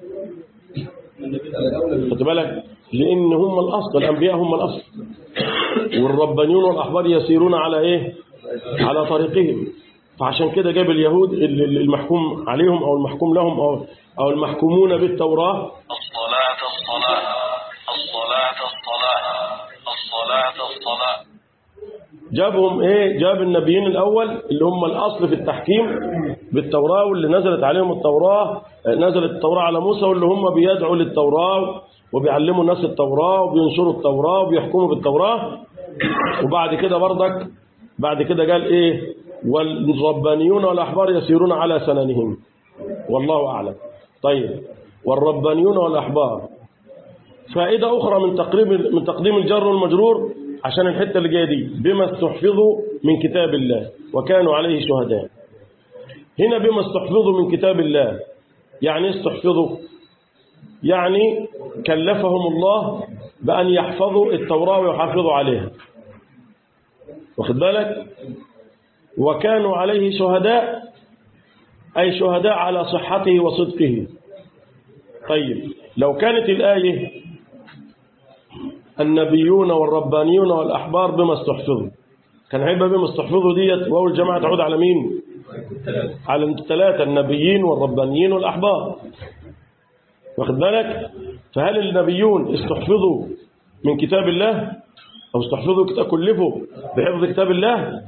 خد بالك لأن هم الأصل الأنبياء هم الأصل والربانيون والأحبار يسيرون على إيه على طريقهم فعشان كده جاب اليهود المحكوم عليهم أو المحكوم لهم أو, أو المحكومون بالتوراة الصلاة الصلاة الصلاة الصلاة الصلاة الصلاة جابهم ايه جاب النبيين الاول اللي هم الاصل في التحكيم بالتوراة واللي نزلت عليهم التوراة نزلت التوراة على موسى واللي هم بيدعوا للتوراة وبيعلموا الناس التوراة وبينشروا التوراة وبيحكموا بالتوراة وبعد كده برضك بعد كده قال ايه والربانيون والاحبار يسيرون على سننهم والله اعلم طيب والربانيون والاحبار فائدة أخرى من تقريب من تقديم الجر والمجرور عشان الحتة اللي جاية دي بما استحفظوا من كتاب الله وكانوا عليه شهداء هنا بما استحفظوا من كتاب الله يعني استحفظوا يعني كلفهم الله بأن يحفظوا التوراة ويحافظوا عليها واخد بالك وكانوا عليه شهداء أي شهداء على صحته وصدقه طيب لو كانت الآية النبيون والربانيون والأحبار بما استحفظوا كان هيبقى بما استحفظوا ديت واو الجماعة تعود على مين على الثلاثة النبيين والربانيين والأحبار واخد بالك فهل النبيون استحفظوا من كتاب الله أو استحفظوا كتاب كلفوا بحفظ كتاب الله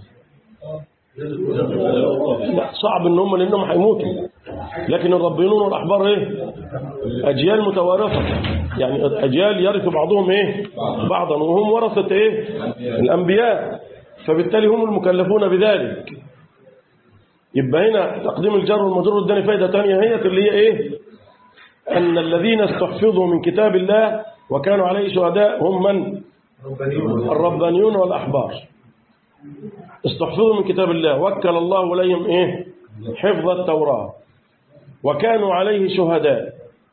لا صعب ان هم لانهم هيموتوا لكن الربانيون والاحبار ايه اجيال متوارثه يعني اجيال يرث بعضهم ايه بعضا وهم ورثه ايه الانبياء فبالتالي هم المكلفون بذلك يبقى هنا تقديم الجر والمجرور اداني فايده ثانيه هي اللي هي ايه ان الذين استحفظوا من كتاب الله وكانوا عليه شهداء هم من الربانيون والاحبار استحفظوا من كتاب الله وكل الله إليهم إيه حفظ التوراة وكانوا عليه شهداء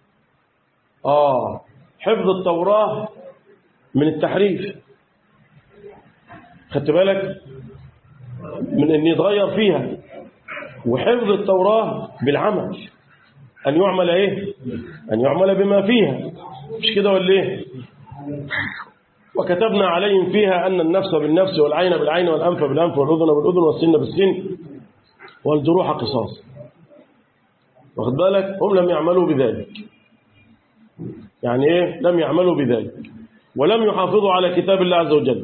آه حفظ التوراة من التحريف خدت بالك من أن يتغير فيها وحفظ التوراة بالعمل أن يعمل إيه أن يعمل بما فيها مش كده ولا إيه وكتبنا عليهم فيها أن النفس بالنفس والعين بالعين والأنف بالأنف والأذن بالأذن والسن بالسن والجروح قصاص واخد بالك هم لم يعملوا بذلك يعني إيه لم يعملوا بذلك ولم يحافظوا على كتاب الله عز وجل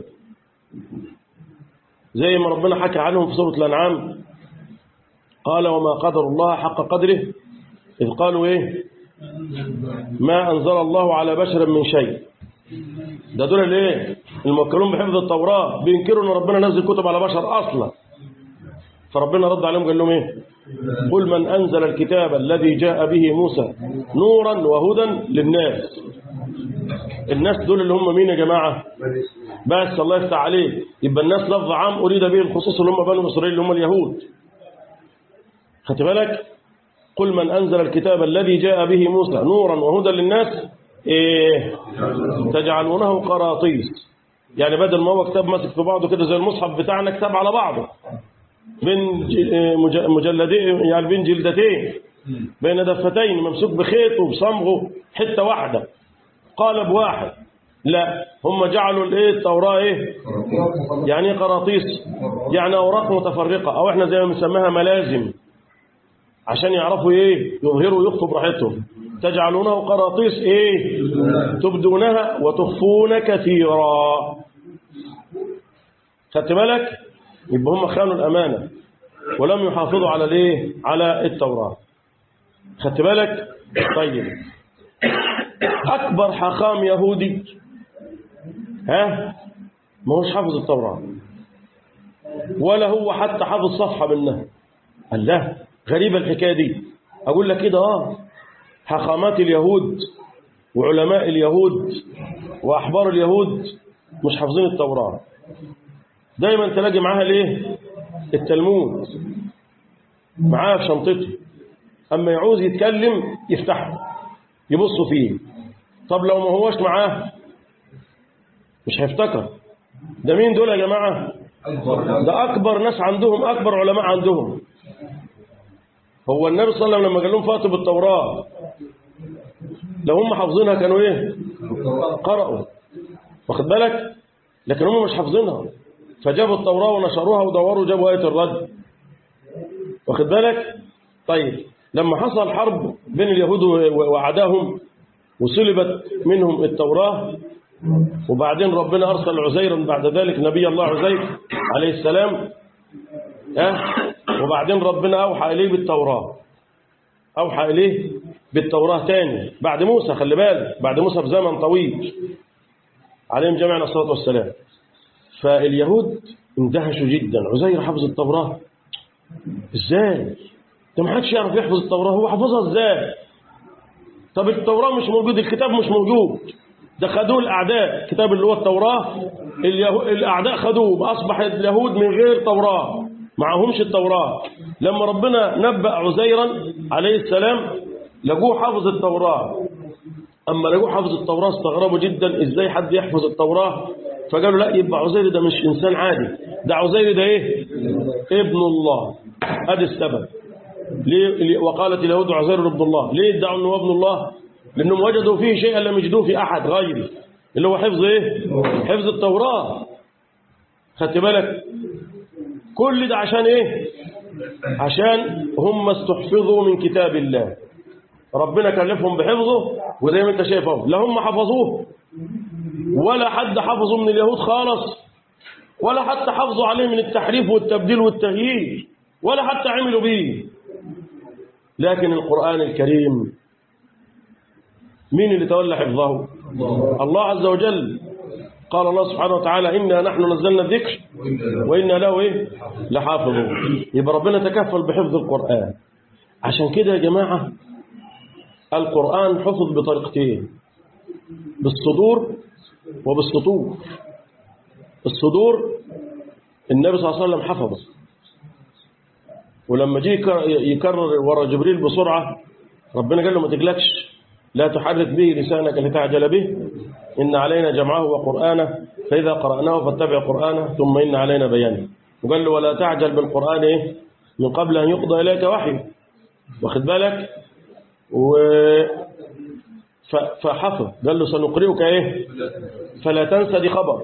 زي ما ربنا حكى عنهم في سورة الأنعام قال وما قدر الله حق قدره إذ قالوا إيه ما أنزل الله على بشر من شيء ده دول الايه الموكلون بحفظ التوراة بينكروا ان ربنا نزل كتب على بشر اصلا فربنا رد عليهم قال لهم ايه قل من انزل الكتاب الذي جاء به موسى نورا وهدى للناس الناس دول اللي هم مين يا جماعة بس الله يفتح عليه يبقى الناس لفظ عام اريد به الخصوص اللي هم بنو اسرائيل اللي هم اليهود خدت بالك قل من انزل الكتاب الذي جاء به موسى نورا وهدى للناس ايه تجعلونه قراطيس يعني بدل ما هو كتاب ماسك في بعضه كده زي المصحف بتاعنا كتاب على بعضه بين مجلدين يعني بين جلدتين بين دفتين ممسوك بخيط وبصمغه حته واحده قالب واحد لا هم جعلوا الايه التوراه ايه يعني ايه قراطيس يعني اوراق متفرقه او احنا زي ما بنسميها ملازم عشان يعرفوا ايه يظهروا ويخطوا براحتهم تجعلونه قراطيس ايه تبدونها وتخفون كثيرا خدت بالك يبقى هم خانوا الامانه ولم يحافظوا على الايه على التوراه خدت بالك طيب اكبر حاخام يهودي ها ما هوش حافظ التوراه ولا هو حتى حافظ صفحه منها قال لا غريبه الحكايه دي اقول لك كده اه حاخامات اليهود وعلماء اليهود وأحبار اليهود مش حافظين التوراة دايما تلاقي معاها الايه التلمود معاها في شنطته أما يعوز يتكلم يفتحه يبصوا فيه طب لو ما هوش معاه مش هيفتكر ده مين دول يا جماعة ده أكبر ناس عندهم أكبر علماء عندهم هو النبي صلى الله عليه وسلم لما قال لهم فاتوا بالتوراة لو هم حافظينها كانوا ايه قرأوا واخد بالك لكن هم مش حافظينها فجابوا التوراة ونشروها ودوروا جابوا آية الرد واخد بالك طيب لما حصل حرب بين اليهود وأعدائهم وسلبت منهم التوراة وبعدين ربنا أرسل عزيرا بعد ذلك نبي الله عزير عليه السلام أه؟ وبعدين ربنا أوحى إليه بالتوراة أوحى إليه بالتوراة تاني بعد موسى خلي بالك بعد موسى بزمن طويل عليهم جميعا الصلاة والسلام فاليهود اندهشوا جدا عزير حفظ التوراة ازاي ده ما حدش يعرف يحفظ التوراة هو حفظها ازاي طب التوراة مش موجود الكتاب مش موجود ده خدوه الأعداء الكتاب اللي هو التوراة اليهو... الأعداء خدوه أصبح اليهود من غير توراة معهمش التوراة لما ربنا نبأ عزيرا عليه السلام لقوه حافظ التوراة أما لقوه حافظ التوراة استغربوا جدا إزاي حد يحفظ التوراة فقالوا لا يبقى عزير ده مش إنسان عادي ده عزير ده إيه ابن الله هذا السبب ليه وقالت اليهود عزير ابن الله ليه ادعوا انه ابن الله لانهم وجدوا فيه شيئا لم يجدوه في احد غيره اللي هو حفظ ايه حفظ التوراة خدت بالك كل ده عشان ايه عشان هم استحفظوا من كتاب الله ربنا كلفهم بحفظه وزي ما انت شايف اهو لا هم حفظوه ولا حد حفظه من اليهود خالص ولا حتى حفظوا عليه من التحريف والتبديل والتغيير ولا حتى عملوا به لكن القرآن الكريم مين اللي تولى حفظه الله عز وجل قال الله سبحانه وتعالى إنا نحن نزلنا الذكر وإنا له إيه لحافظون يبقى ربنا تكفل بحفظ القرآن عشان كده يا جماعة القرآن حفظ بطريقتين بالصدور وبالسطور الصدور النبي صلى الله عليه وسلم حفظ ولما جه يكرر ورا جبريل بسرعة ربنا قال له ما تقلقش لا تحرك به لسانك لتعجل به إن علينا جمعه وقرآنه فإذا قرأناه فاتبع قرآنه ثم إن علينا بيانه وقال له ولا تعجل بالقرآن إيه من قبل أن يقضى إليك وحي واخد بالك و فحفظ قال له سنقرئك إيه فلا تنسى دي خبر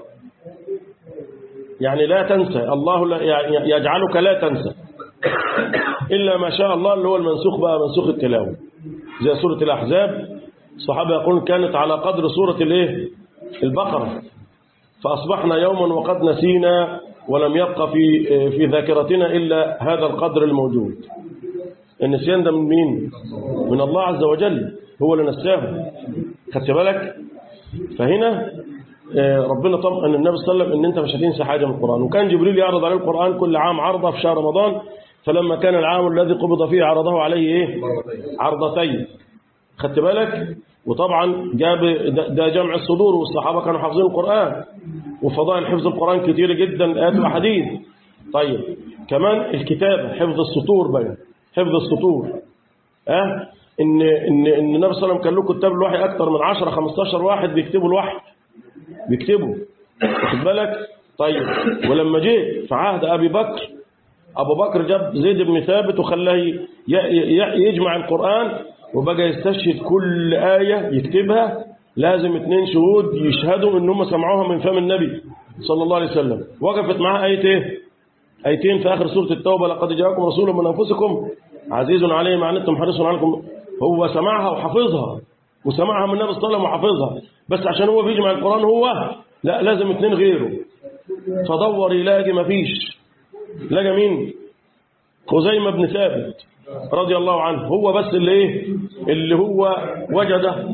يعني لا تنسى الله لا يجعلك لا تنسى إلا ما شاء الله اللي هو المنسوخ بقى منسوخ التلاوة زي سورة الأحزاب الصحابة يقولون كانت على قدر سورة الايه البقرة فأصبحنا يوما وقد نسينا ولم يبقى في في ذاكرتنا إلا هذا القدر الموجود النسيان ده من مين من الله عز وجل هو اللي نساه خدت بالك فهنا ربنا طمأن النبي صلى الله عليه وسلم ان انت مش هتنسى حاجه من القران وكان جبريل يعرض عليه القران كل عام عرضه في شهر رمضان فلما كان العام الذي قبض فيه عرضه عليه ايه عرضتين خدت بالك وطبعا جاب ده جمع الصدور والصحابه كانوا حافظين القران وفضائل حفظ القران كتير جدا ايات واحاديث طيب كمان الكتابه حفظ السطور بقى حفظ السطور اه ان ان ان النبي صلى الله عليه وسلم كان له كتاب الوحي اكثر من 10 15 واحد بيكتبوا الوحي بيكتبوا واخد بالك طيب ولما جه في عهد ابي بكر ابو بكر جاب زيد بن ثابت وخلاه يجمع القران وبقى يستشهد كل ايه يكتبها لازم اثنين شهود يشهدوا ان هم سمعوها من فم النبي صلى الله عليه وسلم وقفت معاه ايه ايه ايتين في اخر سوره التوبه لقد جاءكم رسول من انفسكم عزيز عليه ما عنتم حريص عليكم هو سمعها وحفظها وسمعها من النبي صلى الله عليه وسلم وحفظها بس عشان هو بيجمع القرآن هو لا لازم اتنين غيره فدور يلاقي مفيش لقى مين خزيمة بن ثابت رضي الله عنه هو بس اللي ايه اللي هو وجده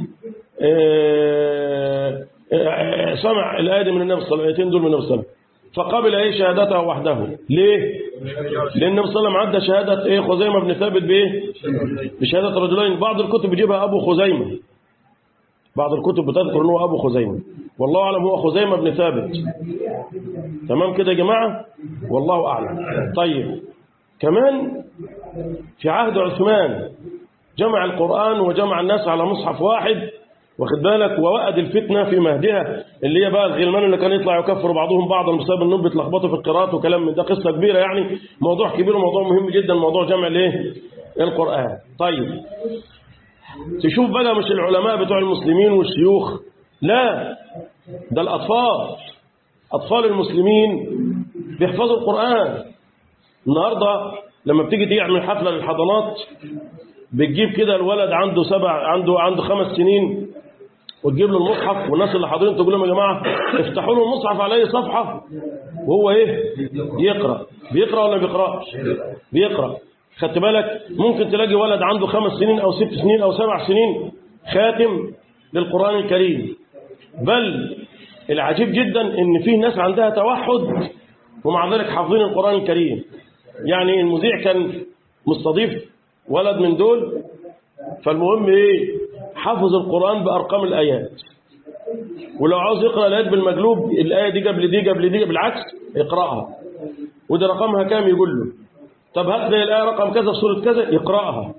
اه اه سمع الآية من النبي صلى الله عليه وسلم دول من النبي صلى الله عليه وسلم فقبل ايه شهادته وحده ليه لان النبي صلى الله عليه وسلم عدى شهادة ايه خزيمة بن ثابت بايه بشهادة رجلين بعض الكتب يجيبها ابو خزيمة بعض الكتب بتذكر أنه أبو خزيمة والله أعلم هو خزيمة بن ثابت تمام كده يا جماعة والله أعلم طيب كمان في عهد عثمان جمع القرآن وجمع الناس على مصحف واحد واخد بالك ووأد الفتنة في مهدها اللي هي بقى الغلمان اللي كان يطلع يكفر بعضهم بعضا بسبب انهم بيتلخبطوا في القراءات وكلام من ده قصة كبيرة يعني موضوع كبير وموضوع مهم جدا موضوع جمع الايه القرآن طيب تشوف بقى مش العلماء بتوع المسلمين والشيوخ لا ده الأطفال أطفال المسلمين بيحفظوا القرآن النهاردة لما بتيجي تعمل حفلة للحضانات بتجيب كده الولد عنده سبع عنده عنده خمس سنين وتجيب له المصحف والناس اللي حاضرين تقول لهم يا جماعه افتحوا له المصحف على اي صفحه وهو ايه يقرا بيقرا ولا بيقراش بيقرا خدت بالك ممكن تلاقي ولد عنده خمس سنين او ست سنين او سبع سنين خاتم للقران الكريم بل العجيب جدا ان في ناس عندها توحد ومع ذلك حافظين القران الكريم يعني المذيع كان مستضيف ولد من دول فالمهم ايه حفظ القرآن بأرقام الآيات ولو عاوز يقرأ الآيات بالمقلوب الآية دي قبل دي قبل دي بالعكس يقرأها وده رقمها كام يقول له طب هات لي الآية رقم كذا في سورة كذا يقرأها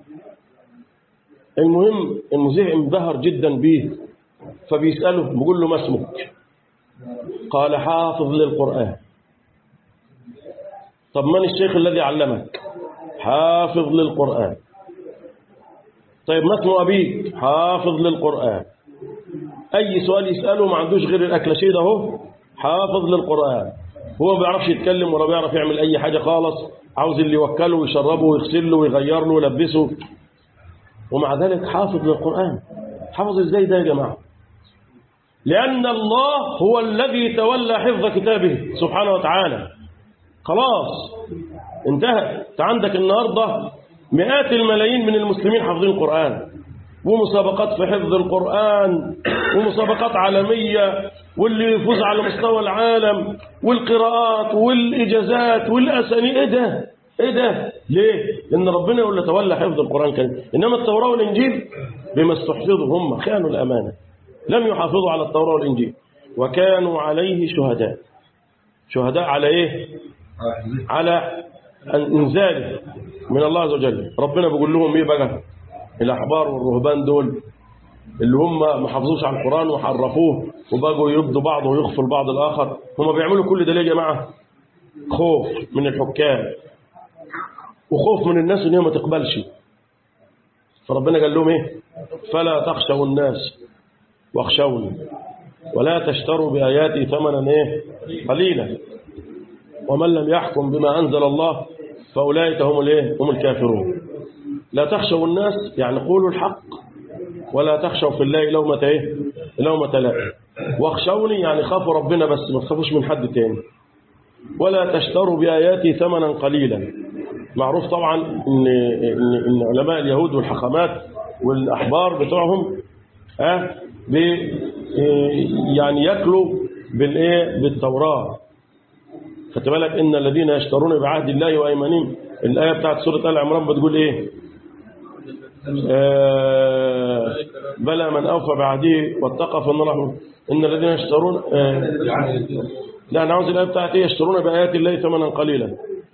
المهم المذيع انبهر جدا بيه فبيسأله بيقول له ما اسمك قال حافظ للقرآن طب من الشيخ الذي علمك حافظ للقرآن طيب ما اسم أبيك حافظ للقرآن أي سؤال يسأله ما عندوش غير الأكلاشيه ده اهو حافظ للقرآن هو ما بيعرفش يتكلم ولا بيعرف يعمل أي حاجة خالص عاوز اللي يوكله ويشربه ويغسله ويغير له ويلبسه ومع ذلك حافظ للقرآن حافظ ازاي ده يا جماعة لأن الله هو الذي تولى حفظ كتابه سبحانه وتعالى خلاص انتهى انت عندك النهاردة مئات الملايين من المسلمين حافظين القرآن ومسابقات في حفظ القرآن ومسابقات عالمية واللي يفوز على مستوى العالم والقراءات والإجازات والأساني ايه ده ايه ده ليه لأن ربنا هو اللي تولى حفظ القرآن الكريم إنما التوراة والإنجيل بما استحفظوا هم خانوا الأمانة لم يحافظوا على التوراة والإنجيل وكانوا عليه شهداء شهداء على ايه على انزاله من الله عز وجل ربنا بيقول لهم ايه بقى الاحبار والرهبان دول اللي هم ما حافظوش على القران وحرفوه وبقوا يبدوا بعض ويخفوا البعض الاخر هم بيعملوا كل ده ليه يا جماعه خوف من الحكام وخوف من الناس ان هي ما تقبلش فربنا قال لهم ايه فلا تخشوا الناس واخشوني ولا تشتروا باياتي ثمنا ايه قليلا ومن لم يحكم بما أنزل الله فأولئك هم الايه هم الكافرون لا تخشوا الناس يعني قولوا الحق ولا تخشوا في الله لومة ايه لومة لائم واخشوني يعني خافوا ربنا بس ما تخافوش من حد تاني ولا تشتروا بآياتي ثمنا قليلا معروف طبعا ان ان, إن علماء اليهود والحكمات والاحبار بتوعهم ها بي يعني ياكلوا بالايه بالتوراه خدت بالك ان الذين يشترون بعهد الله وايمانهم الايه بتاعت سوره ال عمران بتقول ايه آه بلى من اوفى بعهده واتقى فان الله ان الذين يشترون آه لا انا عاوز الايه بتاعت ايه يشترون بايات الله ثمنا قليلا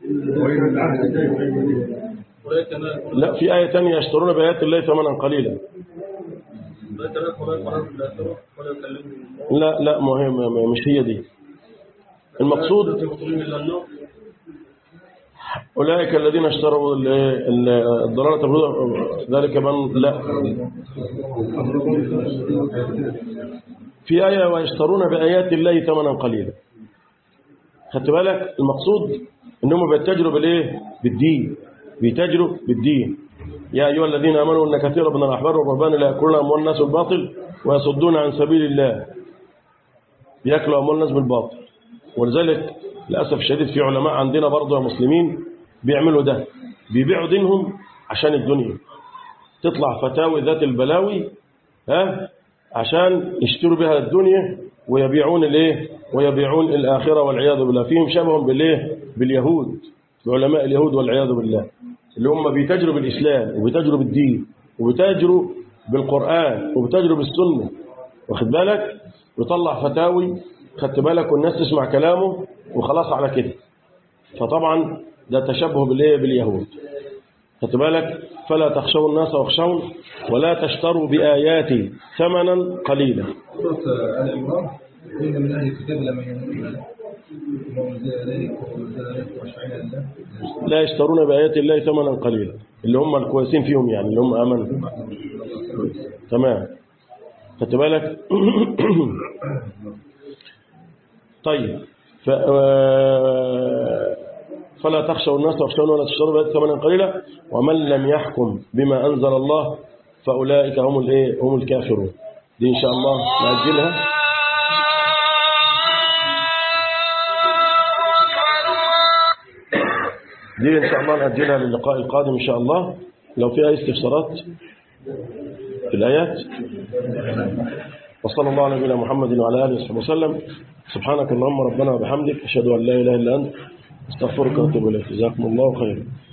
لا في ايه ثانيه يشترون بايات الله ثمنا قليلا لا لا مهم مش هي دي المقصود أولئك الذين اشتروا الضلالة بالهدى ذلك من لا في آية ويشترون بآيات الله ثمنا قليلا خدت بالك المقصود انهم بيتجروا بالايه بالدين بيتجروا بالدين يا ايها الذين امنوا ان كثيرا من الاحبار والرهبان لا ياكلون اموال الناس بالباطل ويصدون عن سبيل الله بياكلوا اموال الناس بالباطل ولذلك للأسف الشديد في علماء عندنا برضه مسلمين بيعملوا ده بيبيعوا دينهم عشان الدنيا تطلع فتاوي ذات البلاوي ها عشان يشتروا بها الدنيا ويبيعون الايه ويبيعون الآخرة والعياذ بالله فيهم شبه بالايه باليهود بعلماء اليهود والعياذ بالله اللي هم بيتاجروا بالإسلام وبيتاجروا بالدين وبيتاجروا بالقرآن وبيتاجروا بالسنة واخد بالك ويطلع فتاوي خدت بالك والناس تسمع كلامه وخلاص على كده فطبعا ده تشبه بالايه باليهود خدت بالك فلا تخشوا الناس واخشون ولا تشتروا بآياتي ثمنا قليلا سورة آل عمران إن من أهل الكتاب لمن يمنون وما أنزل إليك وما أنزل إليك وأشعين الله لا يشترون بآيات الله ثمنا قليلا اللي هم الكويسين فيهم يعني اللي هم آمنوا تمام خدت بالك طيب ف... آه، فلا تخشوا الناس واخشون ولا تشتروا بآيات ثمنا قليلا ومن لم يحكم بما أنزل الله فأولئك هم الايه هم الكافرون دي إن شاء الله نأجلها دي إن شاء الله نأجلها للقاء القادم إن شاء الله لو في أي استفسارات في الآيات وصلى الله على نبينا محمد وعلى آله وصحبه وسلم سبحانك اللهم ربنا وبحمدك أشهد أن لا إله إلا أنت استغفرك وأتوب إليك جزاكم الله خيرا